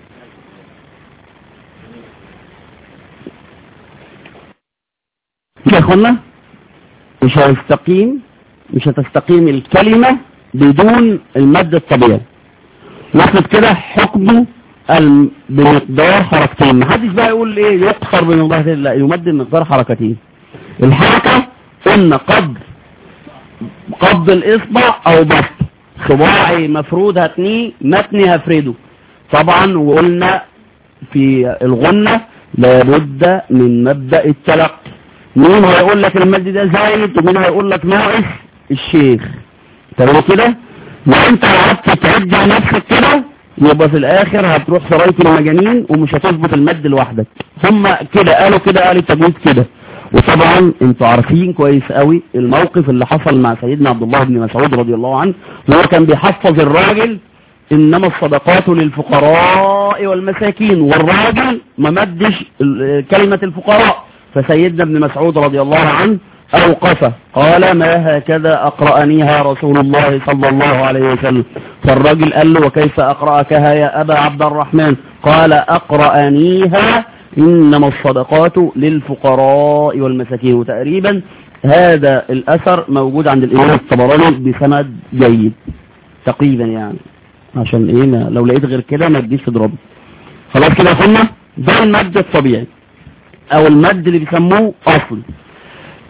يا اخوانا مش هيستقيم مش هتستقيم الكلمة بدون المد الطبيعي ناخد كده حكمه الم... بمقدار حركتين محدش بقى يقول ايه يقصر بمقدار لا يمد بمقدار حركتين الحركة قلنا قبض قبض الاصبع او بسط صباعي مفرود هتنيه متني هفرده طبعا وقلنا في الغنة لابد من مبدأ التلقي مين هيقول لك المد ده زايد ومين هيقول لك ناقص الشيخ تمام كده وانت قعدت تعد نفسك كده يبقى في الاخر هتروح سرايه المجانين ومش هتظبط المد لوحدك هم كده قالوا كده قال التجويد كده وطبعا انتوا عارفين كويس قوي الموقف اللي حصل مع سيدنا عبد الله بن مسعود رضي الله عنه وهو كان بيحفظ الراجل انما الصدقات للفقراء والمساكين والراجل ما مدش كلمة الفقراء فسيدنا ابن مسعود رضي الله عنه أوقفه قال ما هكذا أقرأنيها رسول الله صلى الله عليه وسلم فالراجل قال له وكيف أقرأكها يا أبا عبد الرحمن قال أقرأنيها إنما الصدقات للفقراء والمساكين وتقريبا هذا الأثر موجود عند الإمام الطبراني بسند جيد تقريبا يعني عشان إيه ما لو لقيت غير كده ما تجيش تضربه خلاص كده قلنا ده المد الطبيعي أو المد اللي بيسموه أصل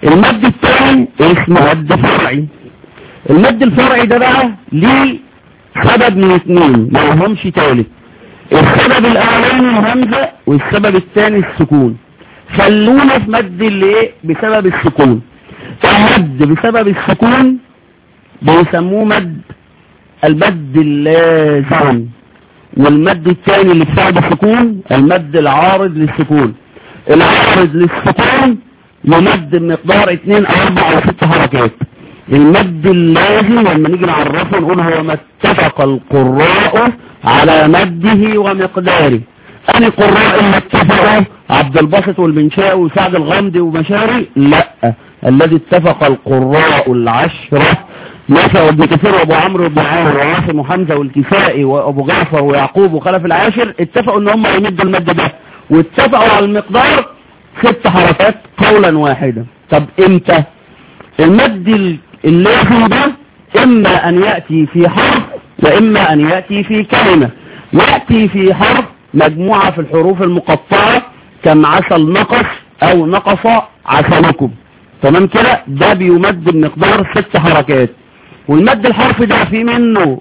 المد الثاني اسمه مد فرعي المد الفرعي ده بقى ليه سبب من اثنين ما لهمش تالت السبب الاولاني الهمزة والسبب الثاني السكون خلونا في مد اللي ايه بسبب السكون فالمد بسبب السكون بيسموه مد المد اللازم والمد الثاني اللي بسبب السكون المد العارض للسكون العارض للسكون يمد بمقدار اثنين او اربع او ست حركات المد اللازم لما نيجي نعرفه نقول هو ما اتفق القراء على مده ومقداره أنا قراء اللي اتفقوا عبد الباسط والبنشاء وسعد الغامدي ومشاري لا الذي اتفق القراء العشرة نافع وابن كثير وابو عمرو وابن عامر وعاصم وحمزة والكسائي وابو جعفر ويعقوب وخلف العاشر اتفقوا ان هم يمدوا المد ده واتفقوا على المقدار ست حركات قولا واحدا طب امتى المد اللازم ده اما ان يأتي في حرف واما ان يأتي في كلمة يأتي في حرف مجموعة في الحروف المقطعة كم عسل نقص او نقص عسلكم تمام كده ده بيمد بمقدار ست حركات والمد الحرف ده في منه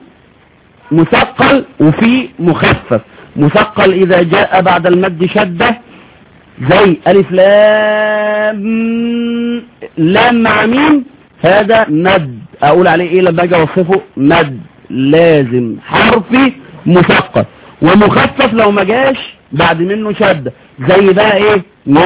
مثقل وفي مخفف مثقل اذا جاء بعد المد شدة زي الف لام لام مع مين هذا مد اقول عليه ايه لما اجي اوصفه مد لازم حرفي مثقل ومخفف لو ما جاش بعد منه شدة زي بقى ايه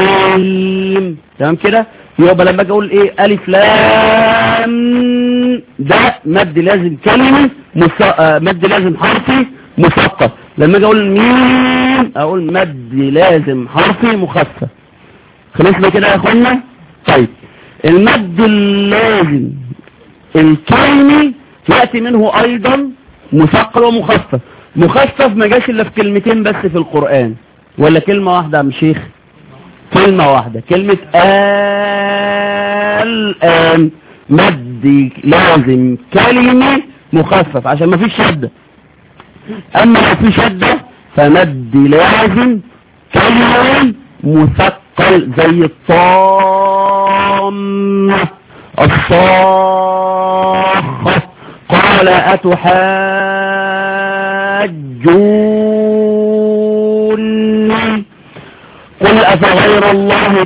ميم تمام كده يبقى لما اجي اقول ايه الف لام ده مد لازم كلمة مص... آه مد لازم حرفي مثقل لما اجي اقول ميم اقول مد لازم حرفي مخفف خلصنا كده يا اخوانا طيب المد اللازم الكلمي يأتي منه ايضا مثقل ومخفف مخفف ما جاش الا في كلمتين بس في القرآن ولا كلمة واحدة يا عم شيخ كلمة واحدة كلمة الآن مد لازم كلمة مخفف عشان ما فيش شدة اما لو في شدة فمد لازم كلمة مثقل زي الطام الصاخة قال أتحاجوني قل أفغير الله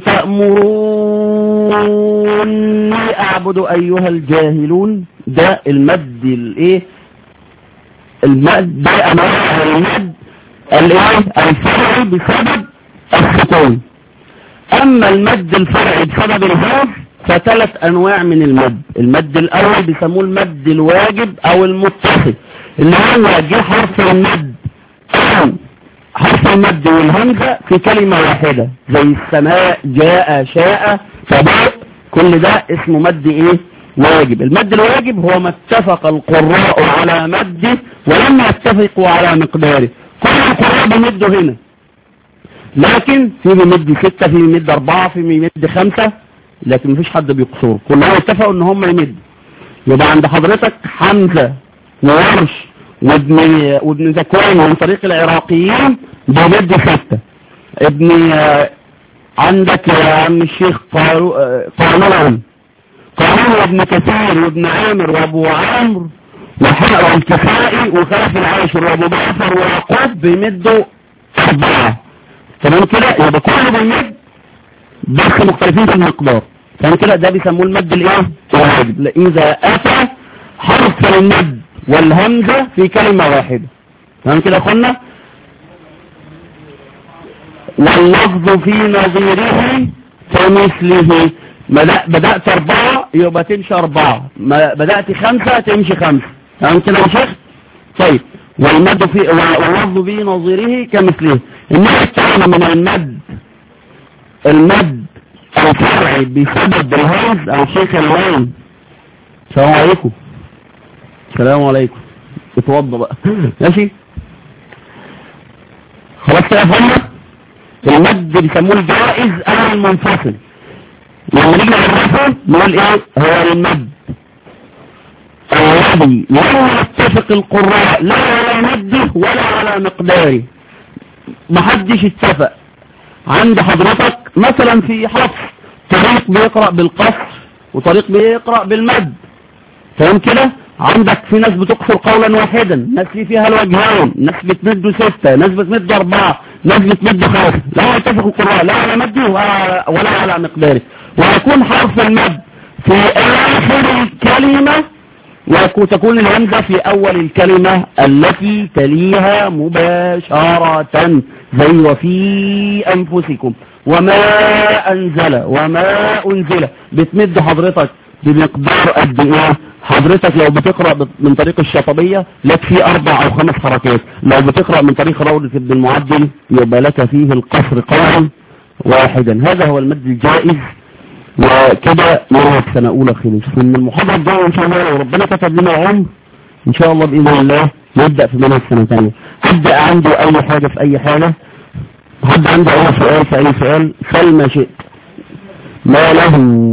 تأمروني أعبد أيها الجاهلون ده المد الايه المد ده أنواع المد الايه الفرعي بسبب السكون أما المد الفرعي بسبب الهاف فثلاث أنواع من المد المد الأول بيسموه المد الواجب أو المتصل اللي هو جه حرف المد حرف المد والهمزة في كلمة واحدة زي السماء جاء شاء فبعد كل ده اسمه مد ايه واجب المد الواجب هو ما اتفق القراء على مده ولم يتفقوا على مقداره كل القراء بمده هنا لكن في بمد ستة في بمد أربعة في بمد خمسة لكن مفيش حد بيقصر كلهم اتفقوا ان هم يمد يبقى عند حضرتك حمزة وورش وابن وابن زكوان من طريق العراقيين بيمد ستة ابن عندك يا عم الشيخ قانون قانون وابن كثير وابن عامر وابو عمرو وحق والكفائي وخلف العاشر وابو جعفر ويعقوب بيمدوا أربعة تمام كده يبقى كله بيمد بس مختلفين في المقدار تمام كده ده بيسموه المد الايه الواجب اذا اتى حرف المد والهمزة في كلمة واحدة تمام كده يا اخوانا واللفظ في نظيره كمثله بدأت أربعة يبقى تمشي أربعة بدأت خمسة تمشي خمسة تمام كده يا شيخ طيب والمد في واللفظ في نظيره كمثله النوع الثاني من المد المد الفرعي بسبب الهمز او شيخ اللام السلام عليكم السلام عليكم اتوضى بقى ماشي خلاص كده فهمنا المد بيسموه الجائز او المنفصل لما نيجي نعرفه نقول ايه هو المد الذي لا يتفق القراء لا على مده ولا على مقداره محدش اتفق عند حضرتك مثلا في حرف طريق بيقرأ بالقصر وطريق بيقرأ بالمد فاهم كده عندك في ناس بتقصر قولا واحدا ناس في فيها الوجهين ناس بتمد ستة ناس بتمد أربعة ناس بتمد خمسة لا يتفق القراء لا على مده ولا على مقداره ويكون حرف المد في آخر الكلمة وتكون الهمزة في أول الكلمة التي تليها مباشرة زي وفي أنفسكم وما أنزل وما أنزل بتمد حضرتك بمقدار قد ايه حضرتك لو بتقرأ من طريق الشطبية لك فيه اربع او خمس حركات لو بتقرأ من طريق روضة ابن المعدل يبقى لك فيه القصر قولا واحدا هذا هو المد الجائز وكده مرة سنة اولى خلص من المحاضرة الجاية ان شاء الله لو ربنا كتب لنا العمر ان شاء الله باذن الله نبدأ في منهج سنة ثانية حد عنده اي حاجة في اي حاجة حد عنده اي سؤال في اي سؤال سل ما شئت ما له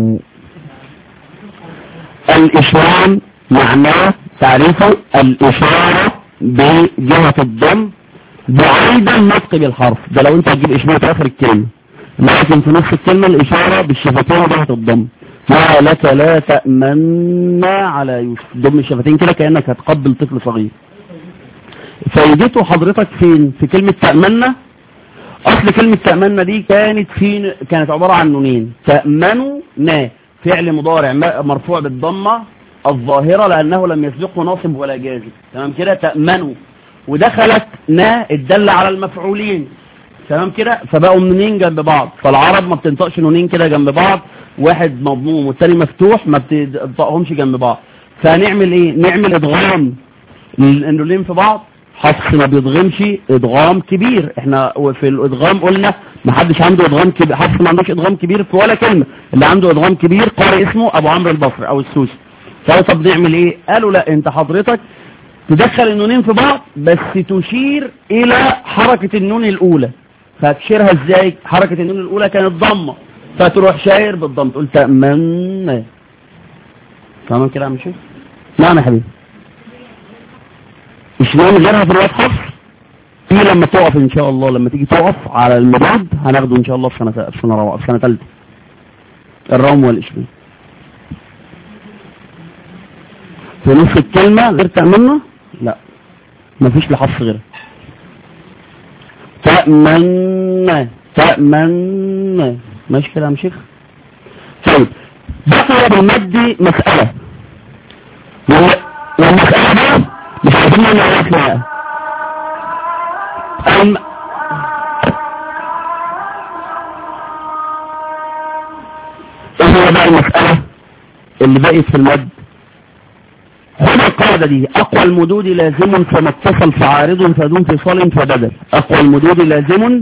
الإشرام معناه تعريفه الإشارة بجهة الضم بعيد النطق بالحرف ده لو انت هتجيب إشارة في آخر الكلمة لكن في نص الكلمة الإشارة بالشفتين وجهة الضم ما لك لا تأمن على يوسف ضم الشفتين كده كأنك هتقبل طفل صغير فايدته حضرتك فين في كلمة تأمنا أصل كلمة تأمنا دي كانت في كانت عبارة عن نونين تأمنوا نا فعل مضارع مرفوع بالضمة الظاهرة لأنه لم يسبقه ناصب ولا جازم تمام كده تأمنوا ودخلت نا الدل على المفعولين تمام كده فبقوا نونين جنب بعض فالعرب ما بتنطقش نونين كده جنب بعض واحد مضموم والتاني مفتوح ما بتنطقهمش جنب بعض فنعمل ايه نعمل ادغام النونين في بعض حفص ما بيضغمش ادغام كبير احنا في الادغام قلنا ما حدش عنده ادغام كبير حفص ما عندوش ادغام كبير في ولا كلمة اللي عنده ادغام كبير قارئ اسمه ابو عمرو البصري او السوسي قالوا طب نعمل ايه قالوا لا انت حضرتك تدخل النونين في بعض بس تشير الى حركة النون الاولى فتشيرها ازاي حركة النون الاولى كانت ضمة فتروح شاير بالضم تقول تأمن تمام كده يا عم شيخ نعم يا حبيبي مش نعمل غيرها في الوقت حفص في لما تقف ان شاء الله لما تيجي تقف على المضاد هناخده ان شاء الله في سنة في سنة رابعة في سنة ثالثة الروم والاشباه في نص الكلمة غير تأمنه لا مفيش لحفص غيرها تأمن تأمن ماشي كده يا مشيخ طيب بقي بالمد مسألة والمسألة دي مش عايزين نعرفها الم... ايه هي بقى المسألة اللي بقيت في المد خد القاعدة دي اقوى المدود لازم فما اتصل فعارض فدون فصال فبدل اقوى المدود لازم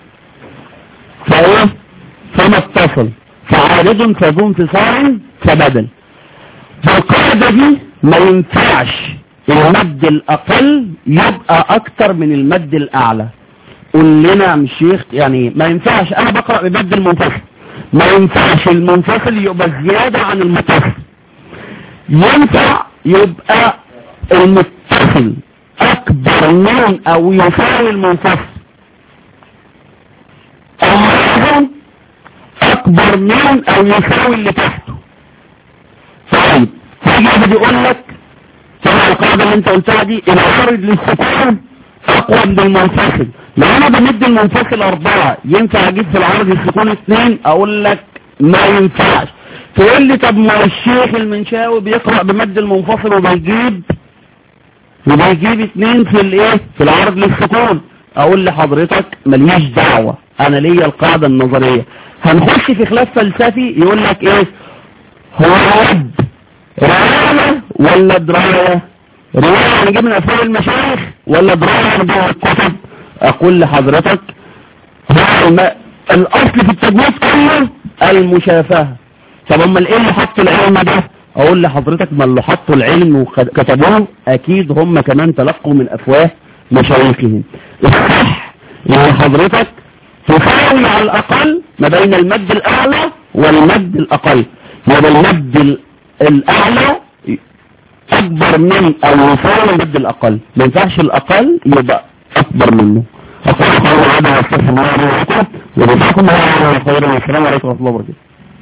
فايه فما اتصل فعارض فدون فصال فبدل فالقاعدة دي ما ينفعش المد الأقل يبقى أكتر من المد الأعلى قول لنا يا الشيخ يعني ما ينفعش أنا بقرأ بمد المنفصل ما ينفعش المنفصل يبقى زيادة عن المتصل ينفع يبقى المتصل أكبر من أو يساوي المنفصل أو أكبر من أو يساوي اللي تحته طيب فيجي بيقول لك طبعا القاعدة اللي انت قلتها دي العارض للسكون اقوى من المنفصل لو انا بمد المنفصل اربعة ينفع اجيب في العارض السكون اثنين اقول لك ما ينفعش تقول لي طب ما الشيخ المنشاوي بيقرأ بمد المنفصل وبيجيب وبيجيب اثنين في الايه في العرض للسكون اقول لحضرتك مليش دعوة انا ليا القاعدة النظرية هنخش في خلاف فلسفي يقول لك ايه هو رد رعاية ولا دراية رواية يعني جاي من افعال المشايخ ولا دراية يعني جاي الكتب اقول لحضرتك هو الم... الاصل في التجويز كله المشافهة طب اما ايه اللي حط العلم ده اقول لحضرتك ما اللي حطوا العلم وكتبوه اكيد هم كمان تلقوا من افواه مشايخهم الصح ان حضرتك تساوي على الاقل ما بين المد الاعلى والمد الاقل يبقى المد الاعلى اكبر من او يساوي المد الاقل ما ينفعش الاقل يبقى اكبر منه اقول قولي هذا واستغفر الله لي ولكم وجزاكم الله خيرا والسلام عليكم ورحمه الله وبركاته